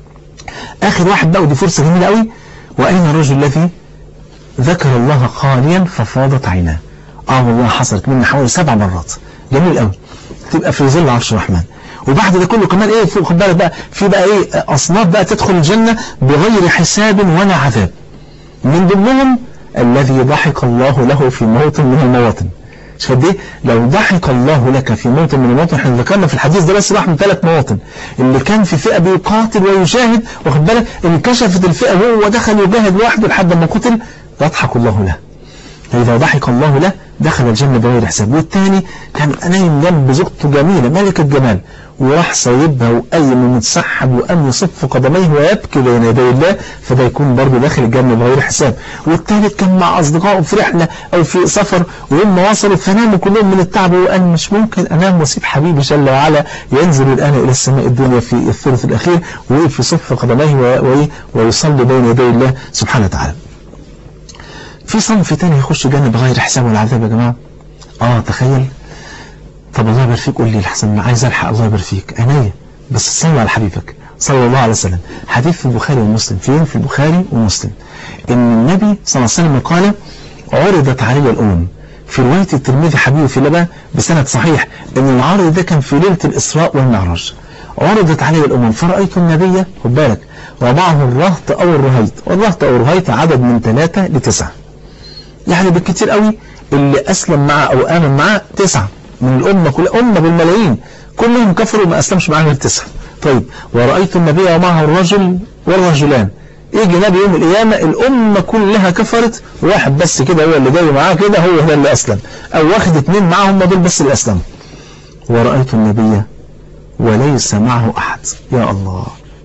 اخر واحد بقى ودي فرصة جميلة قوي واين الرجل الذي ذكر الله خاليا ففاضت عيناه اه والله حصلت مني حوالي سبع مرات جميل قوي تبقى في ظل عرش الرحمن وبعد ده كله كمان ايه خد بالك بقى في بقى ايه اصناف بقى تدخل الجنة بغير حساب ولا عذاب من ضمنهم الذي ضحك الله له في موطن من المواطن شوف قد ايه لو ضحك الله لك في موطن من المواطن احنا ذكرنا في الحديث ده بس راح من ثلاث مواطن اللي كان في فئة بيقاتل ويجاهد واخد بالك انكشفت الفئة وهو دخل يجاهد لوحده لحد ما قتل يضحك الله له فإذا ضحك الله له دخل الجنة بغير حساب والثاني كان نايم جنب زوجته جميلة ملكة جمال وراح صيبها وقيم ومتسحب وقام يصف قدميه ويبكي بين يدي الله فده يكون برضه داخل الجنة بغير حساب والثالث كان مع أصدقائه في رحلة أو في سفر ولما وصلوا فناموا كلهم من التعب وقال مش ممكن أنام واسيب حبيبي جل وعلا ينزل الآن إلى السماء الدنيا في الثلث الأخير وفي صف قدميه ويصلي بين يدي الله سبحانه وتعالى في صنف تاني يخش جنة بغير حساب ولا عذاب يا جماعة اه تخيل طب الله يبارك فيك قول لي الحسن عايز الحق الله يبارك فيك عينيا بس صلي على حبيبك صلى الله عليه وسلم حديث في البخاري ومسلم فين في البخاري ومسلم ان النبي صلى الله عليه وسلم قال عرضت علي الامم في رواية الترمذي حبيبي في لبا بسند صحيح ان العرض ده كان في ليلة الاسراء والمعراج عرضت عليه الامم فرأيت النبي خد بالك ومعه الرهط او الرهيط والرهط او الرهيط عدد من ثلاثة لتسعة يعني بالكتير قوي اللي أسلم معاه أو آمن معاه تسعة من الأمة كل أمة بالملايين كلهم كفروا ما أسلمش معاه غير تسعة طيب ورأيت النبي ومعه الرجل والرجلان يجي نبي يوم القيامة الأمة كلها كفرت واحد بس كده هو اللي جاي معاه كده هو هو اللي أسلم أو واخد اتنين معاهم دول بس اللي أسلموا ورأيت النبي وليس معه أحد يا الله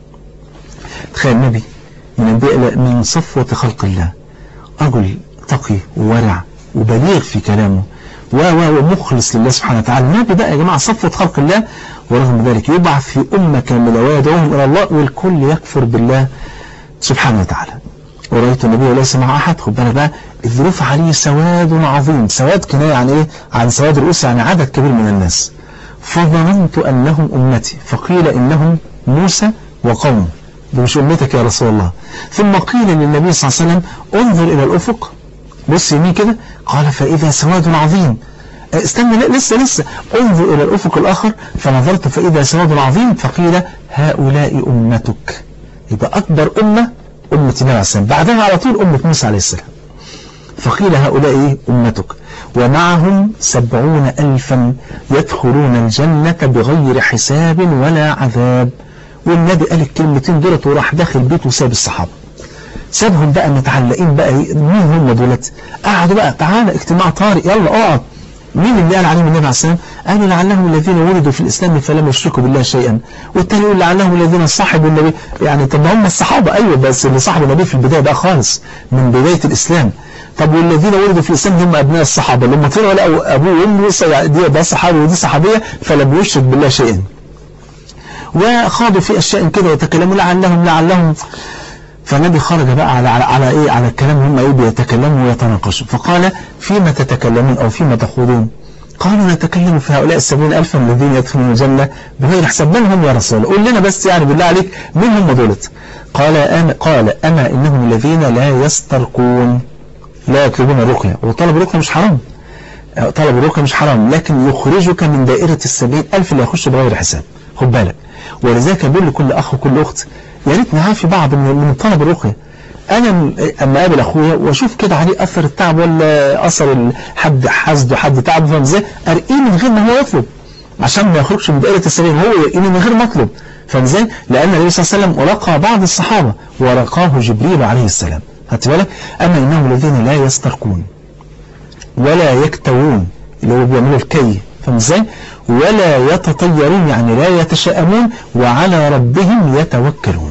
تخيل النبي من أنبياء من صفوة خلق الله رجل تقي وورع وبليغ في كلامه ومخلص لله سبحانه وتعالى النبي بقى يا جماعة صفوة خلق الله ورغم ذلك يبعث في أمة كاملة ويدعوهم إلى الله والكل يكفر بالله سبحانه وتعالى ورأيت النبي وليس مع أحد خد بالك بقى الظروف عليه سواد عظيم سواد كناية عن إيه عن سواد رؤوس يعني عدد كبير من الناس فظننت أنهم أمتي فقيل إنهم موسى وقوم ده مش أمتك يا رسول الله ثم قيل للنبي صلى الله عليه وسلم انظر إلى الأفق بص يمين كده قال فإذا سواد عظيم استنى لا لسه لسه انظر إلى الأفق الآخر فنظرت فإذا سواد عظيم فقيل هؤلاء أمتك يبقى أكبر أمة أمة النبي عليه السلام بعدها على طول أمة موسى عليه السلام فقيل هؤلاء أمتك ومعهم سبعون ألفا يدخلون الجنة بغير حساب ولا عذاب والنبي قال الكلمتين دولت وراح داخل بيته وساب الصحابة سابهم بقى متعلقين بقى مين هم دولت قعدوا بقى تعالى اجتماع طارئ يلا اقعد مين اللي قال عليهم النبي عليه السلام قالوا لعلهم الذين ولدوا في الإسلام فلم يشركوا بالله شيئا والتاني يقول لعلهم الذين صاحبوا النبي يعني طب هم الصحابة أيوة بس اللي صاحبوا النبي في البداية بقى خالص من بداية الإسلام طب والذين ولدوا في الإسلام هم أبناء الصحابة لما طلعوا لقوا أبوه وأمه دي ده صحابي ودي صحابية فلم يشرك بالله شيئا وخاضوا في أشياء كده وتكلموا لعلهم لعلهم فالنبي خرج بقى على على, على ايه على الكلام هم ايه بيتكلموا ويتناقشوا فقال فيما تتكلمون او فيما تخوضون قالوا نتكلم في هؤلاء السبعين ألفا الذين يدخلون الجنة بغير حساب من هم يا رسول الله قول لنا بس يعني بالله عليك مين هم دولت قال أنا قال أما إنهم الذين لا يسترقون لا يطلبون الرقية وطلب الرقية مش حرام طلب الرقية مش حرام لكن يخرجك من دائرة السبعين ألف اللي يخش بغير حساب خد بالك ولذلك بقول لكل أخ وكل أخت يا ريت نعافي بعض من من طلب الرقية انا اما اقابل اخويا واشوف كده عليه اثر التعب ولا اثر حد حسده حد تعبه فاهم ازاي ارقيه من غير ما هو يطلب عشان ما يخرجش من دائره السبيل هو يرقيني من غير ما اطلب فاهم ازاي لان النبي صلى الله عليه وسلم رقى بعض الصحابه ورقاه جبريل عليه السلام خدت بالك اما انهم الذين لا يسترقون ولا يكتوون اللي هو بيعملوا الكي فاهم ازاي ولا يتطيرون يعني لا يتشائمون وعلى ربهم يتوكلون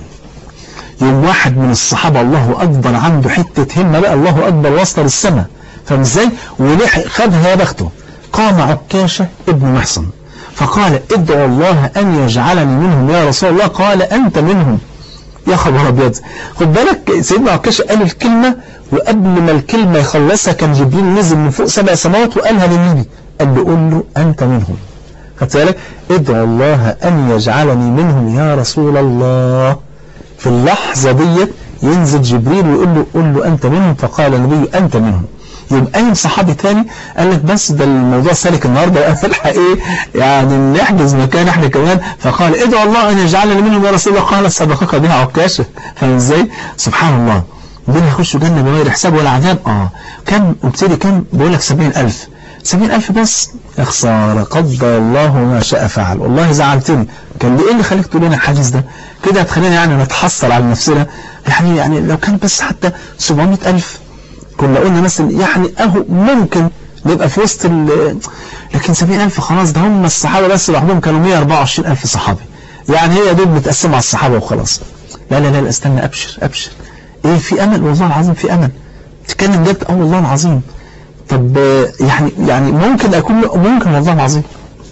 يوم واحد من الصحابة الله أكبر عنده حتة همة بقى الله أكبر وصل للسماء فاهم ازاي ولحق خدها يا بخته قام عكاشة ابن محصن فقال ادعو الله أن يجعلني منهم يا رسول الله قال أنت منهم يا خبر أبيض خد بالك سيدنا عكاشة قال الكلمة وقبل ما الكلمة يخلصها كان جبريل نزل من فوق سبع سماوات وقالها للنبي قال له قول له أنت منهم خدت بالك ادعو الله أن يجعلني منهم يا رسول الله في اللحظة ديت ينزل جبريل ويقول له قول له أنت منهم فقال النبي أنت منهم يبقى أي صحابي تاني قال لك بس ده الموضوع سالك النهاردة الحق إيه يعني نحجز مكان احنا كمان فقال ادعو الله أن يجعلني منهم يا رسول الله قال سبقك بها عكاشة فاهم ازاي سبحان الله دول يخشوا جنة بغير حساب ولا عذاب اه كم ابتدي كم بقول لك 70000 70000 بس يا خسارة قدر الله ما شاء فعل والله زعلتني كان ليه اللي خليك تقول لنا الحديث ده كده هتخلينا يعني نتحسر على نفسنا يعني يعني لو كان بس حتى 700000 كنا قلنا مثلا يعني اهو ممكن نبقى في وسط ال لكن 70000 خلاص ده هم الصحابة بس لوحدهم كانوا 124000 صحابي يعني هي دول متقسمة على الصحابة وخلاص لا لا لا استنى ابشر ابشر ايه في امل والله العظيم في امل تتكلم جد اه والله العظيم طب يعني يعني ممكن اكون ممكن والله العظيم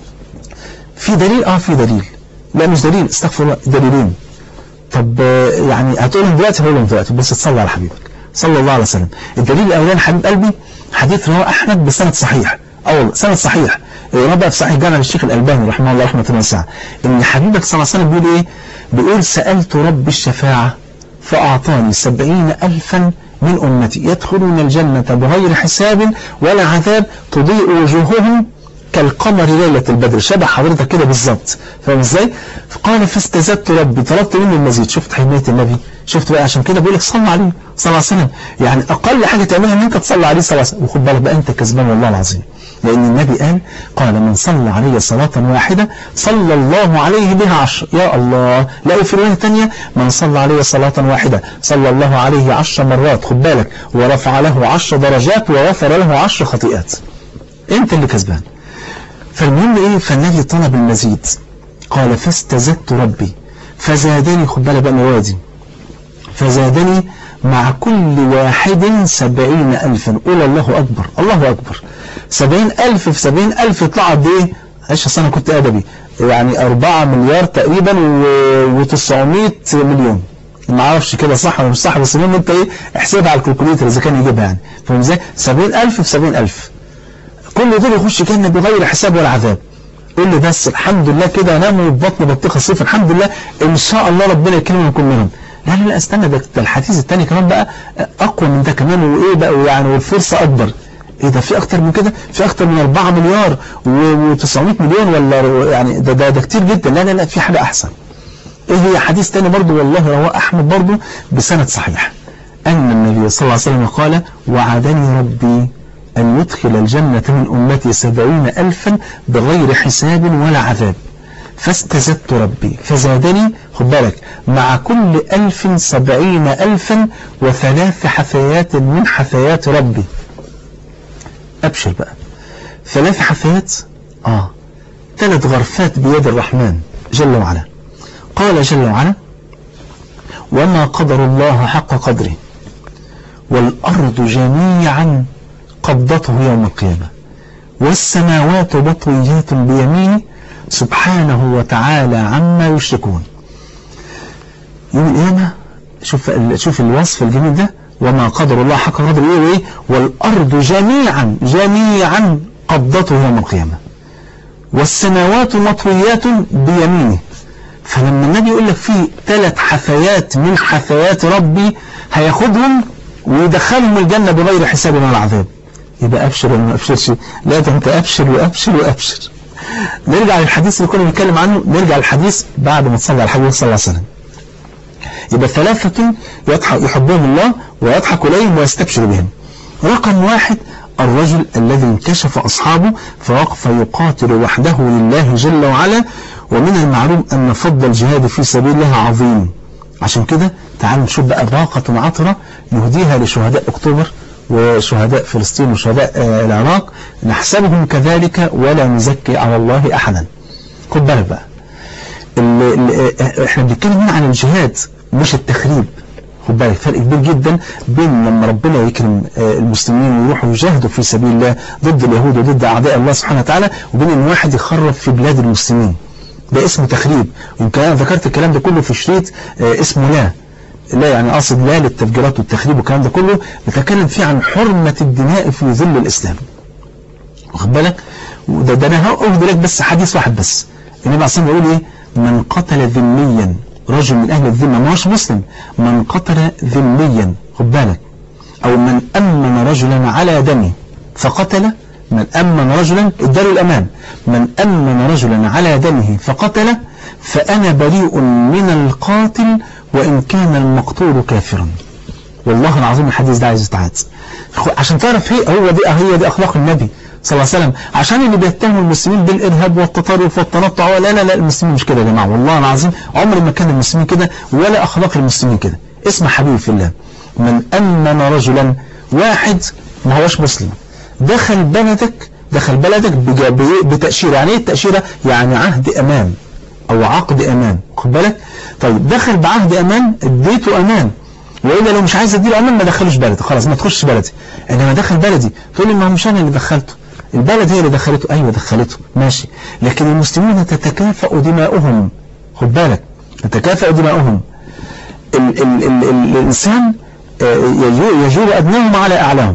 في دليل اه في دليل لا مش دليل استغفر الله دليلين طب يعني هتقولهم دلوقتي هقولهم دلوقتي بس تصلي على حبيبك صلى الله عليه وسلم الدليل الاولاني حبيب قلبي حديث رواه احمد بسند صحيح اه والله سند صحيح ربع في صحيح جامع الشيخ الالباني رحمه الله رحمه واسعه ان حبيبك صلى الله عليه وسلم بيقول ايه بيقول سالت رب الشفاعه فاعطاني سبعين الفا من أمتي يدخلون الجنة بغير حساب ولا عذاب تضيء وجوههم كالقمر ليلة البدر شبه حضرتك كده بالظبط فاهم ازاي فقال فاستزدت ربي طلبت منه المزيد شفت حماية النبي شفت بقى عشان كده بيقول لك صلى عليه صلى الله عليه وسلم يعني اقل حاجة تعملها ان انت تصلي عليه صلى الله عليه وسلم وخد بالك بقى انت كسبان والله العظيم لان النبي قال قال من صلى علي صلاة واحدة صلى الله عليه بها عشر يا الله لا في رواية ثانيه من صلى علي صلاة واحدة صلى الله عليه عشر مرات خد بالك ورفع له عشر درجات وغفر له عشر خطيئات انت اللي كسبان فالمهم ايه فالنبي طلب المزيد قال فاستزدت ربي فزادني خد بالك بقى موادي فزادني مع كل واحد سبعين ألفا قول الله أكبر الله أكبر سبعين ألف في سبعين ألف يطلع قد إيه عيش أصل أنا كنت أدبي يعني أربعة مليار تقريبا وتسعمائة مليون ما اعرفش كده صح ولا مش صح بس المهم انت ايه احسبها على الكالكوليتر اذا كان يجيبها يعني فاهم ازاي 70000 في 70000 كل دول يخش جنة بغير حساب ولا عذاب قول لي بس الحمد لله كده انام وبطن بطيخه صيف الحمد لله ان شاء الله ربنا يكرمنا ونكون منهم لا لا لا استنى ده الحديث الثاني كمان بقى اقوى من ده كمان وايه بقى يعني والفرصه اكبر ايه ده في اكتر من كده في اكتر من 4 مليار و900 مليون ولا يعني ده, ده ده كتير جدا لا لا لا في حاجه احسن ايه هي حديث تاني برضو والله رواه احمد برضو بسند صحيح ان النبي صلى الله عليه وسلم قال وعدني ربي أن يدخل الجنة من أمتي سبعين ألفا بغير حساب ولا عذاب فاستزدت ربي فزادني خد بالك مع كل ألف سبعين ألفا وثلاث حثيات من حثيات ربي أبشر بقى ثلاث حثيات آه ثلاث غرفات بيد الرحمن جل وعلا قال جل وعلا وما قدر الله حق قدره والأرض جميعا قبضته يوم القيامة والسماوات مطويات بيمينه سبحانه وتعالى عما يشركون يوم القيامة شوف شوف الوصف الجميل ده وما قدر الله حق قدره ايه وايه والارض جميعا جميعا قبضته يوم القيامه والسماوات مطويات بيمينه فلما النبي يقول لك في ثلاث حثيات من حثيات ربي هياخدهم ويدخلهم الجنة بغير حساب ولا عذاب يبقى أبشر ولا ما أبشرش لا ده أنت أبشر وأبشر وأبشر نرجع للحديث اللي كنا بنتكلم عنه نرجع للحديث بعد ما تصلي على الحبيب صلى الله عليه وسلم يبقى ثلاثة يحبهم الله ويضحك إليهم ويستبشر بهم رقم واحد الرجل الذي انكشف أصحابه فوقف يقاتل وحده لله جل وعلا ومن المعلوم أن فضل الجهاد في سبيل الله عظيم عشان كده تعالوا نشوف بقى باقة عطرة نهديها لشهداء أكتوبر وشهداء فلسطين وشهداء العراق نحسبهم كذلك ولا نزكي على الله أحدا خد بالك بقى اللي اللي احنا بنتكلم هنا عن الجهاد مش التخريب خد بالك فرق كبير جدا بين لما ربنا يكرم المسلمين ويروحوا يجاهدوا في سبيل الله ضد اليهود وضد أعداء الله سبحانه وتعالى وبين ان واحد يخرب في بلاد المسلمين ده اسمه تخريب ويمكن انا ذكرت الكلام ده كله في شريط اسمه لا لا يعني قصد لا للتفجيرات والتخريب والكلام ده كله بتكلم فيه عن حرمة الدماء في ظل الإسلام واخد بالك وده ده انا هاخد لك بس حديث واحد بس النبي عليه الصلاه والسلام بيقول ايه من قتل ذميا رجل من اهل الذمه ما هوش مسلم من قتل ذميا خد بالك او من امن رجلا على دمه فقتل من امن رجلا اداله الامان من امن رجلا على دمه فقتل فانا بريء من القاتل وان كان المقتول كافرا والله العظيم الحديث ده عايز يتعاد عشان تعرف هي هو دي هي دي اخلاق النبي صلى الله عليه وسلم عشان اللي بيتهموا المسلمين بالارهاب والتطرف والتنطع لا لا لا المسلمين مش كده يا جماعه والله العظيم عمر ما كان المسلمين كده ولا اخلاق المسلمين كده اسمع حبيبي في الله من امن رجلا واحد ما هوش مسلم دخل بلدك دخل بلدك بتاشيره يعني ايه التاشيره يعني عهد امان او عقد امان خد بالك طيب دخل بعهد امان اديته امان والا لو مش عايز اديله امان ما دخلوش بلدي خلاص ما تخش بلدي انما دخل بلدي تقول لي ما مش انا اللي دخلته البلد هي اللي دخلته ايوه دخلته ماشي لكن المسلمون تتكافأ دماؤهم خد بالك تتكافأ دماؤهم ال ال ال ال الانسان يجور ادناهم على اعلاهم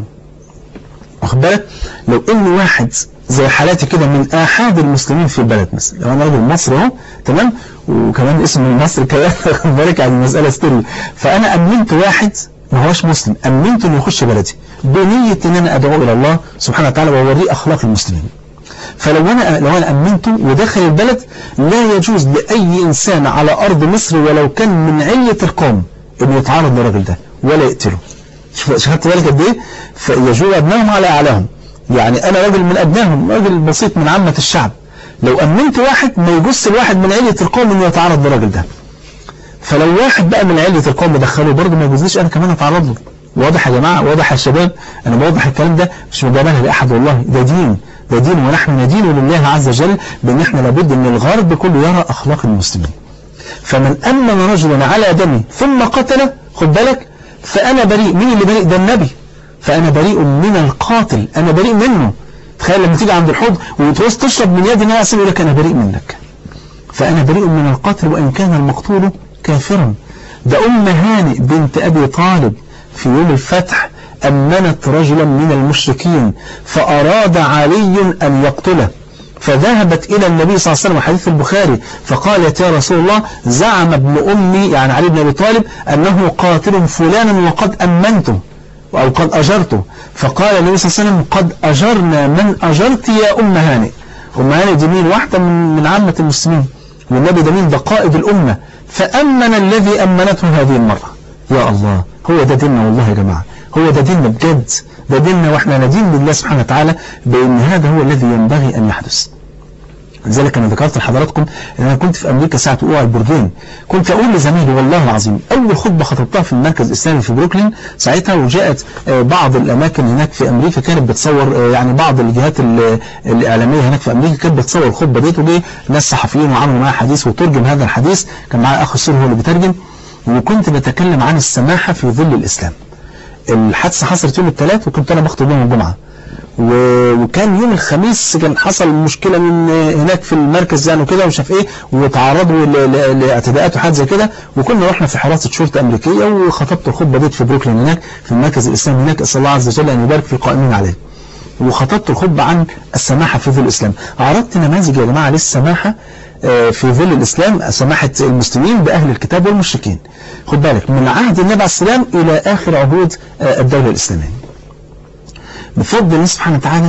واخد بالك لو ان واحد زي حالاتي كده من احاد المسلمين في البلد مثلا لو انا راجل مصري اهو تمام وكمان اسم مصر كمان خد بالك يعني المساله ستيريو فانا امنت واحد ما هوش مسلم امنته انه يخش بلدي بنيه ان انا ادعو الى الله سبحانه وتعالى واوريه اخلاق المسلمين فلو انا لو انا امنته ودخل البلد لا يجوز لاي انسان على ارض مصر ولو كان من عليه القوم انه يتعرض للراجل ده ولا يقتله شوف خدت بالك قد ايه فيجور ابنائهم على اعلاهم يعني انا راجل من ابنائهم راجل بسيط من عامه الشعب لو امنت واحد ما يجوز الواحد من عليه القوم انه يتعرض للراجل ده فلو واحد بقى من علية القوم دخله برضه ما يجوزليش انا كمان اتعرض له واضح يا جماعة واضح يا شباب انا بوضح الكلام ده مش مجاملة لاحد والله ده دين ده دين ونحن ندين لله عز وجل بان احنا لابد ان الغرب كله يرى اخلاق المسلمين فمن امن رجلا على دمه ثم قتله خد بالك فانا بريء مين اللي بريء ده النبي فانا بريء من القاتل انا بريء منه تخيل لما تيجي عند الحوض وتعوز تشرب من يد ناس يقول لك انا بريء منك فانا بريء من القاتل وان كان المقتول كافرا ده أم هانئ بنت أبي طالب في يوم الفتح أمنت رجلا من المشركين فأراد علي أن يقتله فذهبت إلى النبي صلى الله عليه وسلم حديث البخاري فقالت يا رسول الله زعم ابن أمي يعني علي بن أبي طالب أنه قاتل فلانا وقد أمنته أو قد أجرته فقال النبي صلى الله عليه وسلم قد أجرنا من أجرت يا أم هانئ أم هانئ دي مين واحدة من, من عامة المسلمين والنبي ده مين ده قائد الأمة فأمن الذي أمنته هذه المرة يا الله هو ده ديننا والله يا جماعة هو ده ديننا بجد ده ديننا وإحنا ندين لله سبحانه وتعالى بأن هذا هو الذي ينبغي أن يحدث لذلك أنا ذكرت لحضراتكم أن أنا كنت في أمريكا ساعة وقوع البرجين كنت أقول لزميلي والله العظيم أول خطبة خطبتها في المركز الإسلامي في بروكلين ساعتها وجاءت بعض الأماكن هناك في أمريكا كانت بتصور يعني بعض الجهات الإعلامية هناك في أمريكا كانت بتصور الخطبة ديت وجي ناس صحفيين وعملوا معايا حديث وترجم هذا الحديث كان معايا أخ السوري هو اللي بيترجم وكنت بتكلم عن السماحة في ظل الإسلام الحادثة حصلت يوم الثلاث وكنت أنا بخطب يوم الجمعة وكان يوم الخميس كان حصل مشكلة من هناك في المركز يعني وكده ومش عارف ايه وتعرضوا لاعتداءات وحاجات زي كده وكنا رحنا في حراسة شرطة أمريكية وخطبت الخطبة ديت في بروكلين هناك في المركز الإسلامي هناك أسأل الله عز وجل أن يبارك في القائمين عليه وخطبت الخطبة عن السماحة في ظل الإسلام عرضت نماذج يا جماعة للسماحة في ظل الإسلام سماحة المسلمين بأهل الكتاب والمشركين خد بالك من عهد النبي عليه السلام إلى آخر عهود الدولة الإسلامية بفضل الله سبحانه وتعالى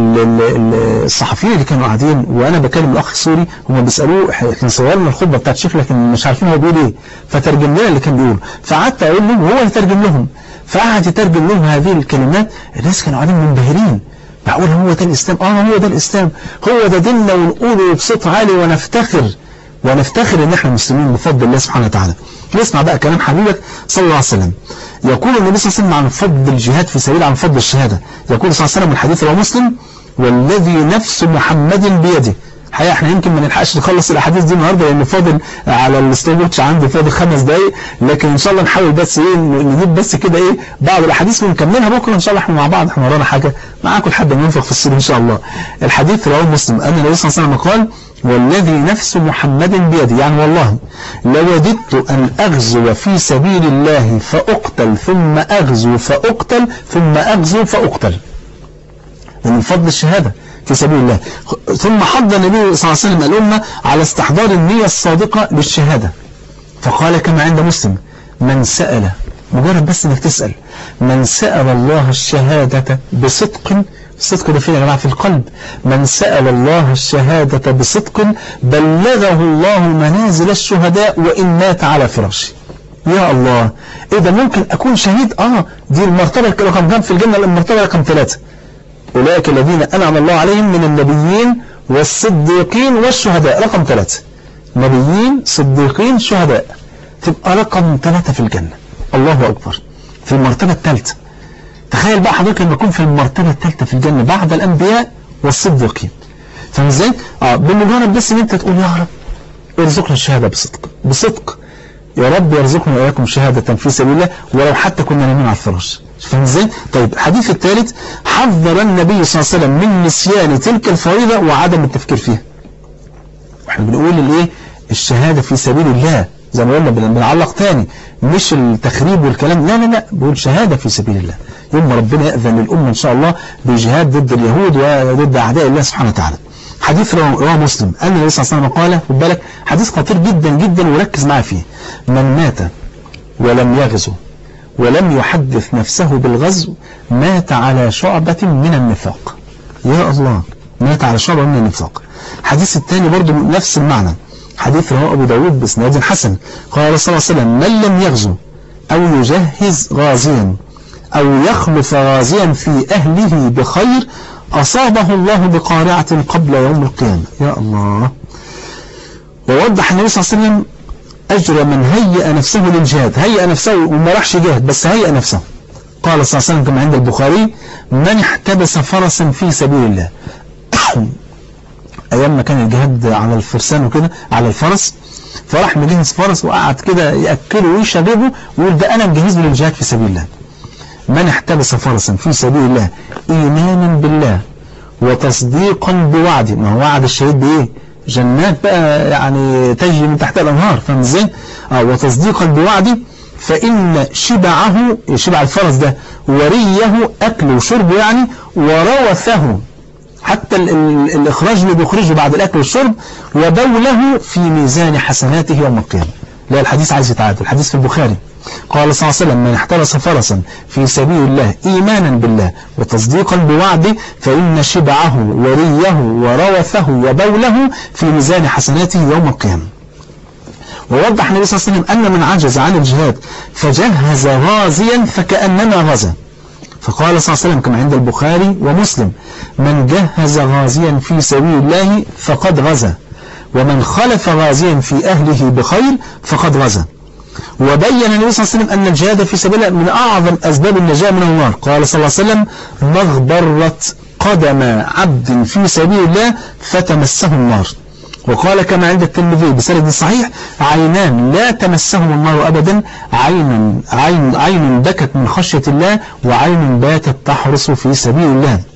الصحفيين اللي كانوا قاعدين وانا بكلم الاخ السوري هم بيسالوه احنا صورنا الخطبه بتاعت الشيخ لكن مش عارفين هو بيقول ايه فترجم لنا اللي كان بيقوله فقعدت اقول لهم وهو يترجم لهم فقعد يترجم لهم هذه الكلمات الناس كانوا قاعدين منبهرين معقول هو ده الاسلام اه هو ده الاسلام هو ده ديننا ونقوله بصوت عالي ونفتخر ونفتخر ان احنا مسلمين بفضل الله سبحانه وتعالى نسمع بقى كلام حبيبك صلى الله عليه وسلم يقول النبي صلى الله عليه وسلم عن فضل الجهاد في سبيل عن فضل الشهادة يقول صلى الله عليه وسلم الحديث رواه مسلم والذي نفس محمد بيده الحقيقة احنا يمكن ما نلحقش نخلص الاحاديث دي النهارده لان فاضل على الستوبوتش عندي فاضل خمس دقايق لكن ان شاء الله نحاول بس ايه نجيب بس كده ايه بعض الاحاديث ونكملها بكره ان شاء الله احنا مع بعض احنا ورانا حاجه معاكم لحد ما ننفخ في الصور ان شاء الله الحديث رواه مسلم ان النبي صلى الله عليه وسلم قال والذي نفس محمد بيده يعني والله لوددت أن أغزو في سبيل الله فأقتل ثم أغزو فأقتل ثم أغزو فأقتل من فضل الشهادة في سبيل الله ثم حض النبي صلى الله عليه وسلم الأمة على استحضار النية الصادقة للشهادة فقال كما عند مسلم من سأل مجرد بس انك تسأل من سأل الله الشهادة بصدق الصدق ده فين يا جماعة في القلب من سأل الله الشهادة بصدق بلغه الله منازل الشهداء وإن مات على فراشه يا الله ايه ده ممكن اكون شهيد اه دي المرتبة رقم كام في الجنة المرتبة رقم ثلاثة اولئك الذين انعم الله عليهم من النبيين والصديقين والشهداء رقم ثلاثة نبيين صديقين شهداء تبقى رقم ثلاثة في الجنة الله اكبر في المرتبة الثالثة تخيل بقى حضرتك لما يكون في المرتبة الثالثة في الجنة بعد الأنبياء والصديقين فاهم ازاي؟ اه بمجرد بس ان انت تقول يا رب ارزقنا الشهادة بصدق بصدق يا رب يرزقنا وإياكم شهادة في سبيل الله ولو حتى كنا نايمين على الفراش فاهم ازاي؟ طيب الحديث الثالث حذر النبي صلى الله عليه وسلم من نسيان تلك الفريضة وعدم التفكير فيها. احنا بنقول الايه؟ الشهادة في سبيل الله زي ما قلنا بنعلق تاني مش التخريب والكلام لا لا لا بقول شهادة في سبيل الله يوم ربنا يأذن للأمة إن شاء الله بجهاد ضد اليهود وضد أعداء الله سبحانه وتعالى حديث رواه مسلم أن النبي صلى الله عليه وسلم قال خد بالك حديث خطير جدا جدا وركز معاه فيه من مات ولم يغزو ولم يحدث نفسه بالغزو مات على شعبة من النفاق يا الله مات على شعبة من النفاق حديث الثاني برضو نفس المعنى حديث رواه أبو داود بإسناد حسن قال صلى الله عليه وسلم من لم يغزو أو يجهز غازيا أو يخلف غازيا في أهله بخير أصابه الله بقارعة قبل يوم القيامة يا الله ووضح النبي صلى الله عليه وسلم أجر من هيأ نفسه للجهاد هيأ نفسه وما راحش جهاد بس هيأ نفسه قال صلى الله عليه وسلم كما عند البخاري من احتبس فرسا في سبيل الله أيام ما كان الجهاد على الفرسان وكده على الفرس فراح مجهز فرس وقعد كده يأكله ويشربه ويقول ده أنا مجهز له للجهاد في سبيل الله من احتبس فرسا في سبيل الله إيمانا بالله وتصديقا بوعده ما هو وعد الشهيد بإيه جنات بقى يعني تجري من تحت الأنهار فاهم ازاي اه وتصديقا بوعده فإن شبعه شبع الفرس ده وريه أكله وشربه يعني وروثه حتى ال ال الإخراج اللي بيخرجه بعد الأكل والشرب وبوله في ميزان حسناته يوم القيامة لا الحديث عايز يتعادل الحديث في البخاري قال صلى الله عليه وسلم من احترس فرسا في سبيل الله إيمانا بالله وتصديقا بوعده فإن شبعه وريه وروثه وبوله في ميزان حسناته يوم القيامة ووضح النبي صلى الله عليه وسلم أن من عجز عن الجهاد فجهز غازيا فكأنما غزا فقال صلى الله عليه وسلم كما عند البخاري ومسلم من جهز غازيا في سبيل الله فقد غزا ومن خلف غازيا في أهله بخير فقد غزا وبين النبي صلى الله عليه وسلم أن الجهاد في سبيل الله من أعظم أسباب النجاة من النار قال صلى الله عليه وسلم مغبرت قدم عبد في سبيل الله فتمسه النار وقال كما عند الترمذي بسند صحيح عينان لا تمسهم النار أبدا عين, عين, عين بكت من خشية الله وعين باتت تحرس في سبيل الله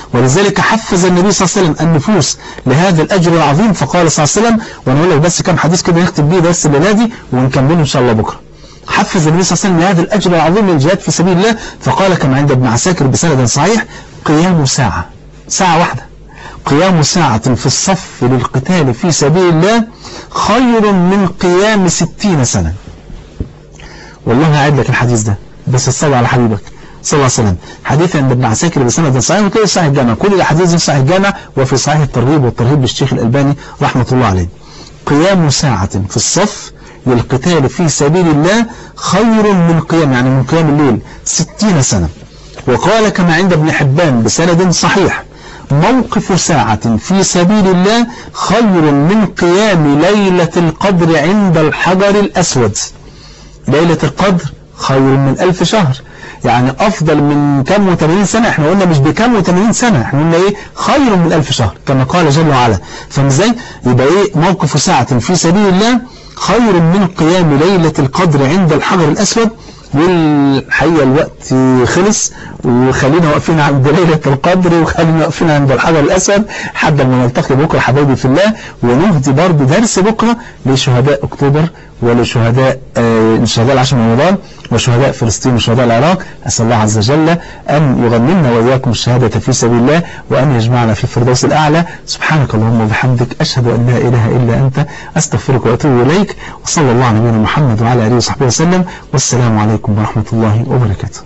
ولذلك حفز النبي صلى الله عليه وسلم النفوس لهذا الأجر العظيم فقال صلى الله عليه وسلم وأنا أقول لك بس كم حديث كده نختم بيه درس الليلة دي ونكمله إن شاء الله بكرة حفز النبي صلى الله عليه وسلم لهذا الأجر العظيم للجهاد في سبيل الله فقال كما عند ابن عساكر بسند صحيح قيام ساعة ساعة واحدة قيام ساعة في الصف للقتال في سبيل الله خير من قيام ستين سنة والله هعيد لك الحديث ده بس تصلي على حبيبك صلى الله عليه وسلم حديث عند ابن عساكر بسند صحيح وكل صحيح الجامع كل الاحاديث في صحيح الجامع وفي صحيح الترغيب والترهيب للشيخ الألباني رحمة الله عليه قيام ساعة في الصف للقتال في سبيل الله خير من قيام يعني من قيام الليل ستين سنة وقال كما عند ابن حبان بسند صحيح موقف ساعة في سبيل الله خير من قيام ليلة القدر عند الحجر الأسود ليلة القدر خير من ألف شهر يعني أفضل من كم وثمانين سنة احنا قلنا مش بكم وثمانين سنة احنا قلنا ايه خير من ألف شهر كما قال جل وعلا فمزاي يبقى ايه موقف ساعة في سبيل الله خير من قيام ليلة القدر عند الحجر الأسود والحقيقة الوقت خلص وخلينا واقفين عند ليلة القدر وخلينا واقفين عند الحجر الأسود حتى ما نلتقي بكرة حبايبي في الله ونهدي برضه درس بكرة لشهداء أكتوبر ولشهداء آه شهداء العشر من رمضان وشهداء فلسطين وشهداء العراق أسأل الله عز وجل أن يغنمنا وإياكم الشهادة في سبيل الله وأن يجمعنا في الفردوس الأعلى سبحانك اللهم وبحمدك أشهد أن لا إله إلا أنت أستغفرك وأتوب إليك وصلى الله على نبينا محمد وعلى آله وصحبه وسلم والسلام عليكم ورحمة الله وبركاته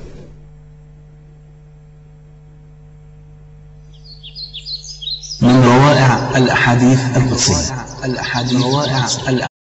من روائع الأحاديث القدسية الأحاديث روائع